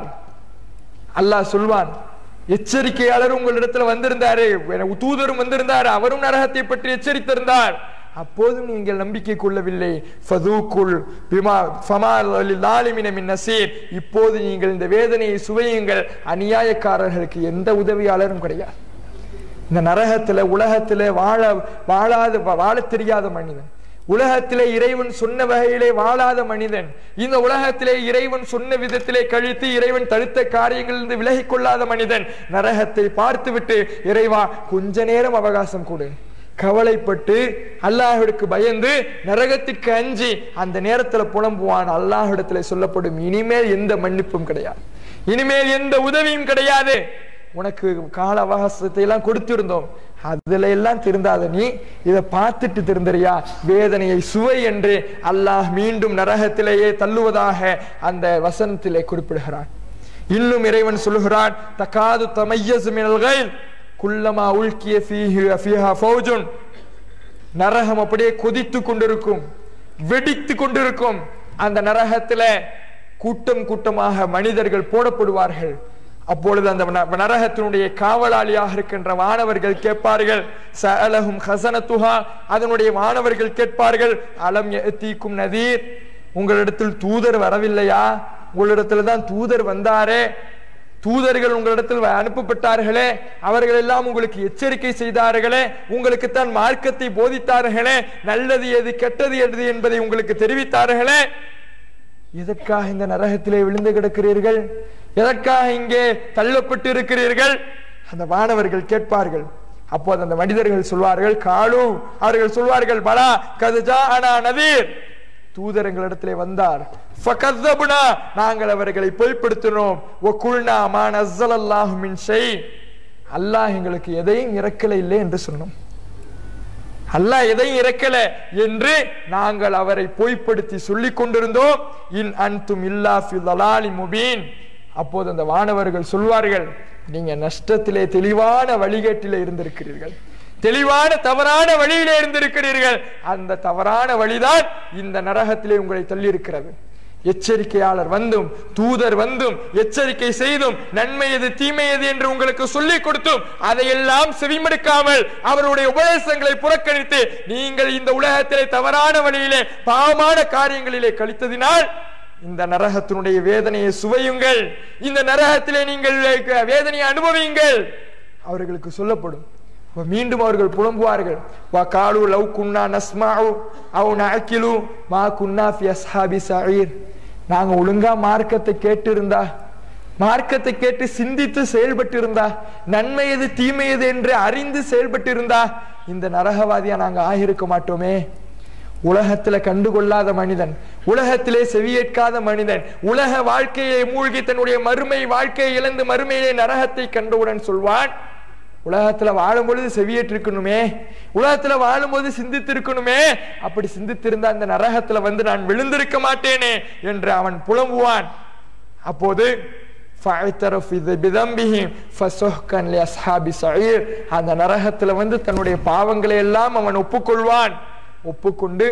அல்லாஹ் சொல்வான் எச்சரிக்கையாளர் உங்களிடத்துல வந்திருந்தாரு தூதரும் வந்திருந்தார் அவரும் நரகத்தை பற்றி எச்சரித்திருந்தார் அப்போதும் நீங்கள் நம்பிக்கை கொள்ளவில்லை ஃபதூக்குல் பிமா ஃபமாலிமின மின் நசீர் இப்போது நீங்கள் இந்த வேதனையை சுவையுங்கள் அநியாயக்காரர்களுக்கு எந்த உதவியாளரும் கிடையாது இந்த நரகத்துல உலகத்துல வாழ வாழாத வாழ தெரியாத மனிதன் உலகத்திலே இறைவன் சொன்ன வகையிலே வாழாத மனிதன் இந்த உலகத்திலே இறைவன் சொன்ன விதத்திலே கழித்து இறைவன் தடுத்த காரியங்களிலிருந்து விலகிக் கொள்ளாத மனிதன் நரகத்தை பார்த்துவிட்டு இறைவா கொஞ்ச நேரம் அவகாசம் கொடு கவலைப்பட்டு அல்லாஹிற்கு பயந்து நரகத்துக்கு அஞ்சி அந்த நேரத்துல புலம்புவான் அல்லாஹிடத்துல சொல்லப்படும் இனிமேல் எந்த மன்னிப்பும் கிடையாது இனிமேல் எந்த உதவியும் கிடையாது உனக்கு கால அவகாசத்தை எல்லாம் கொடுத்திருந்தோம் அதுல எல்லாம் திருந்தாத நீ இதை பார்த்துட்டு திருந்தறியா வேதனையை சுவை என்று அல்லாஹ் மீண்டும் நரகத்திலேயே தள்ளுவதாக அந்த வசனத்திலே குறிப்பிடுகிறான் இன்னும் இறைவன் சொல்லுகிறான் தகாது தமையசு மினல்கள் குல்லமா உல்கிய ஃபீஹி ஃபீஹா ஃபௌஜுன் நரகம் அப்படியே கொதித்து கொண்டிருக்கும் வெடித்து கொண்டிருக்கும் அந்த நரகத்துல கூட்டம் கூட்டமாக மனிதர்கள் போடப்படுவார்கள் அப்பொழுது அந்த ந- நரகத்தினுடைய காவலாளியாக இருக்கின்ற வானவர்கள் கேட்பார்கள் சஅலஹும் ஹசனத்துஹா அதனுடைய வானவர்கள் கேட்பார்கள் அலம் தீக்கும் நதீர் உங்களிடத்தில் தூதர் வரவில்லையா உங்களிடத்துல தான் தூதர் வந்தாரே தூதர்கள் உங்களிடத்தில் வ- அனுப்பப்பட்டார்களே அவர்கள் எல்லாம் உங்களுக்கு எச்சரிக்கை செய்தார்களே உங்களுக்கு தான் மார்க்கத்தை போதித்தார்களே நல்லது எது கெட்டது எது என்பதை உங்களுக்கு தெரிவித்தார்களே எதற்காக இந்த நரகத்திலே விழுந்து கிடக்கிறீர்கள் எதற்காக இங்கே தள்ளப்பட்டு இருக்கிறீர்கள் அந்த வானவர்கள் கேட்பார்கள் அப்போது அந்த மனிதர்கள் சொல்வார்கள் காலு அவர்கள் சொல்வார்கள் பலா கதுஜா அனா நதீர் தூதர் எங்களிடத்திலே வந்தார் ஃபகஸ்ஸபுனா நாங்கள் அவர்களை பொய்ப்படுத்தினோம் வகுல்னா மா நஸ்ஸலல்லாஹு மின் ஷை அல்லாஹ் எங்களுக்கு எதையும் இறக்கல இல்லை என்று சொன்னோம் அல்லாஹ் எதையும் இறக்கல என்று நாங்கள் அவரை பொய்ப்படுத்தி சொல்லிக் கொண்டிருந்தோம் இன் அன்தும் இல்லா ஃபி தலாலி முபீன் அப்போது அந்த வானவர்கள் சொல்வார்கள் நீங்க நஷ்டத்திலே தெளிவான வழிகேட்டிலே இருந்திருக்கிறீர்கள் தெளிவான தவறான வழியிலே இருந்திருக்கிறீர்கள் அந்த தவறான வழிதான் இந்த நரகத்திலே உங்களை தள்ளி இருக்கிறது எச்சரிக்கையாளர் வந்தும் தூதர் வந்தும் எச்சரிக்கை செய்தும் நன்மை எது தீமை எது என்று உங்களுக்கு சொல்லிக் கொடுத்தும் அதையெல்லாம் செவிமடுக்காமல் அவருடைய உபதேசங்களை புறக்கணித்து நீங்கள் இந்த உலகத்திலே தவறான வழியிலே பாவமான காரியங்களிலே கழித்ததினால் இந்த நரகத்தினுடைய வேதனையை சுவையுங்கள் இந்த நரகத்திலே நீங்கள் வேதனையை அனுபவியுங்கள் அவர்களுக்கு சொல்லப்படும் அப்ப மீண்டும் அவர்கள் புலம்புவார்கள் வா காலு லவ் குன்னா நஸ்மாவு அவ் நஅக்கிலு மா குன்னா ஃபி அஸ்ஹாபி சஈர் நாங்க ஒழுங்கா மார்க்கத்தை கேட்டு இருந்தா மார்க்கத்தை கேட்டு சிந்தித்து செயல்பட்டு இருந்தா நன்மை எது தீமை எது என்று அறிந்து செயல்பட்டு இருந்தா இந்த நரகவாதியா நாங்க ஆகியிருக்க மாட்டோமே உலகத்துல கண்டுகொள்ளாத மனிதன் உலகத்திலே செவியேற்காத மனிதன் உலக வாழ்க்கையை மூழ்கி தன்னுடைய மறுமை வாழ்க்கையை இழந்து மறுமையிலே நரகத்தை கண்டவுடன் சொல்வான் உலகத்துல வாழும் பொழுது செவியேற்றிருக்கணுமே உலகத்துல வாழும்போது சிந்தித்திருக்கணுமே அப்படி சிந்தித்திருந்த அந்த நரகத்துல வந்து நான் விழுந்திருக்க மாட்டேனே என்று அவன் புலம்புவான் அப்போது فاعترف بذنبهم فسحقا لاصحاب السعير அந்த நரகத்துல வந்து தன்னுடைய பாவங்களை எல்லாம் அவன் ஒப்புக்கொள்வான் ஒப்புக்கொண்டு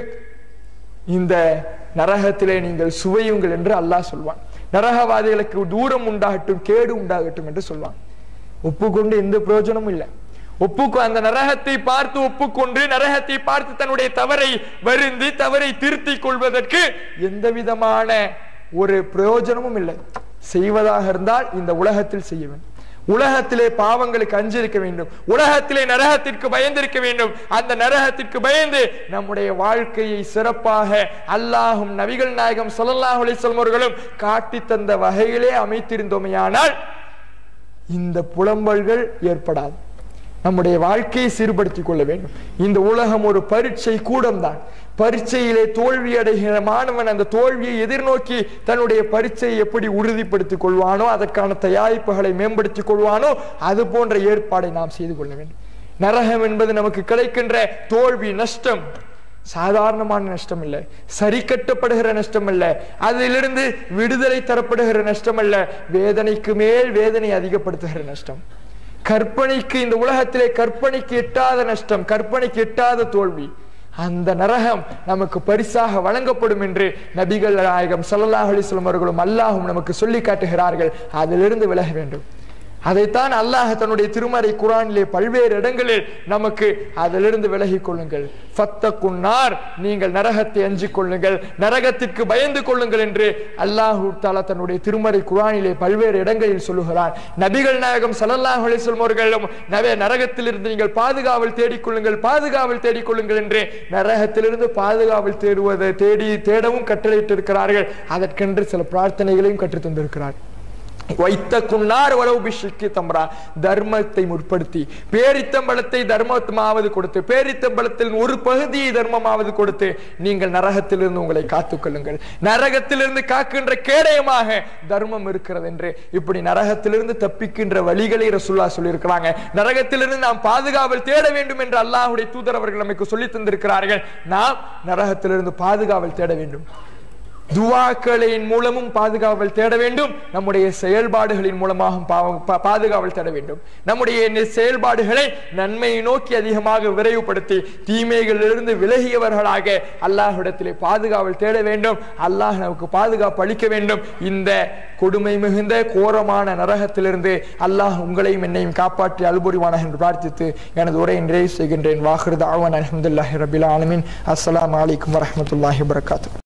இந்த நரகத்திலே நீங்கள் சுவையுங்கள் என்று அல்லாஹ் சொல்வான் நரகவாதிகளுக்கு தூரம் உண்டாகட்டும் கேடு உண்டாகட்டும் என்று சொல்வான் ஒப்புக்கொண்டு எந்த பிரயோஜனமும் இல்லை ஒப்புக்கு அந்த நரகத்தை பார்த்து ஒப்புக்கொண்டு நரகத்தை பார்த்து தன்னுடைய தவறை வருந்தி தவறை திருத்திக் கொள்வதற்கு எந்த விதமான ஒரு பிரயோஜனமும் இல்லை செய்வதாக இருந்தால் இந்த உலகத்தில் செய்ய வேண்டும் உலகத்திலே பாவங்களுக்கு அஞ்சிருக்க வேண்டும் உலகத்திலே நரகத்திற்கு பயந்திருக்க வேண்டும் அந்த நரகத்திற்கு பயந்து நம்முடைய வாழ்க்கையை சிறப்பாக அல்லாஹும் நபிகள் நாயகம் ஸல்லல்லாஹு அலைஹி வஸல்லம் அவர்களும் காட்டி தந்த வகையிலே அமைத்திருந்தோமையானால் இந்த புலம்பல்கள் ஏற்படாது நம்முடைய வாழ்க்கையை சீர்படுத்திக் கொள்ள வேண்டும் இந்த உலகம் ஒரு பரீட்சை கூடம் தான் பரீட்சையிலே தோல்வி அடைகிற மாணவன் அந்த தோல்வியை எதிர்நோக்கி தன்னுடைய பரீட்சையை எப்படி உறுதிப்படுத்திக் கொள்வானோ அதற்கான தயாரிப்புகளை மேம்படுத்திக் கொள்வானோ அது போன்ற ஏற்பாடை நாம் செய்து கொள்ள வேண்டும் நரகம் என்பது நமக்கு கிடைக்கின்ற தோல்வி நஷ்டம் சாதாரணமான நஷ்டம் இல்லை சரி கட்டப்படுகிற நஷ்டம் அல்ல அதிலிருந்து விடுதலை தரப்படுகிற நஷ்டம் அல்ல வேதனைக்கு மேல் வேதனை அதிகப்படுத்துகிற நஷ்டம் கற்பனைக்கு இந்த உலகத்திலே கற்பனைக்கு எட்டாத நஷ்டம் கற்பனைக்கு எட்டாத தோல்வி அந்த நரகம் நமக்கு பரிசாக வழங்கப்படும் என்று நபிகள் நாயகம் ஸல்லல்லாஹு அலைஹி வஸல்லம் அவர்களும் அல்லாஹும் நமக்கு சொல்லி காட்டுகிறார்கள் அதிலிருந்து விலக வேண்டும் அதைத்தான் அல்லாஹ் தன்னுடைய திருமறை குரானிலே பல்வேறு இடங்களில் நமக்கு அதிலிருந்து விலகிக் கொள்ளுங்கள் ஃபத்த குன்னார் நீங்கள் நரகத்தை அஞ்சிக் கொள்ளுங்கள் நரகத்திற்கு பயந்து கொள்ளுங்கள் என்று அல்லாஹு தாலா தன்னுடைய திருமறை குரானிலே பல்வேறு இடங்களில் சொல்லுகிறார் நபிகள் நாயகம் ஸல்லல்லாஹு அலைஹி வஸல்லம் அவர்களும் நவே நரகத்திலிருந்து நீங்கள் பாதுகாவல் தேடிக்கொள்ளுங்கள் பாதுகாவல் தேடிக்கொள்ளுங்கள் என்று நரகத்திலிருந்து பாதுகாவல் தேடுவதை தேடி தேடவும் கட்டளையிட்டிருக்கிறார்கள் அதற்கென்று சில பிரார்த்தனைகளையும் கற்றுத் தந்திருக்கிறார் வைத்த குன்னார் வரவு பிஷிக்கு தம்ரா தர்மத்தை முற்படுத்தி பேரித்தம்பளத்தை தர்மமாவது கொடுத்து பேரித்தம்பளத்தில் ஒரு பகுதியை தர்மமாவது கொடுத்து நீங்கள் நரகத்திலிருந்து உங்களை காத்துக் கொள்ளுங்கள் நரகத்திலிருந்து காக்கின்ற கேடயமாக தர்மம் இருக்கிறது என்று இப்படி நரகத்திலிருந்து தப்பிக்கின்ற வழிகளை ரசுல்லா சொல்லியிருக்கிறாங்க நரகத்திலிருந்து நாம் பாதுகாவல் தேட வேண்டும் என்று அல்லாஹுடைய தூதர் அவர்கள் நமக்கு சொல்லி தந்திருக்கிறார்கள் நாம் நரகத்திலிருந்து பாதுகாவல் தேட வேண்டும் துவாக்களின் மூலமும் பாதுகாவல் தேட வேண்டும் நம்முடைய செயல்பாடுகளின் மூலமாகவும் பாவம் பா- பாதுகாவல் தேட வேண்டும் நம்முடைய நி- செயல்பாடுகளை நன்மையை நோக்கி அதிகமாக விரைவுபடுத்தி தீமைகளிலிருந்து விலகியவர்களாக அல்லாஹ்விடத்திலே பாதுகாவல் தேட வேண்டும் அல்லாஹ் நமக்கு பாதுகாப்பு அளிக்க வேண்டும் இந்த கொடுமை மிகுந்த கோரமான நரகத்திலிருந்து அல்லாஹ் உங்களையும் என்னையும் காப்பாற்றி அல்புரிவானாக என்று பிரார்த்தித்து எனது உரையை நிறைவு செய்கின்றேன் வாஹிருத் ஆவன் அலமதுல்லாஹி ரபில் ஆலமின் அஸ்ஸலாமு அலைக்கும் வரஹ்மத்துல்லாஹி வபரகாத்துஹு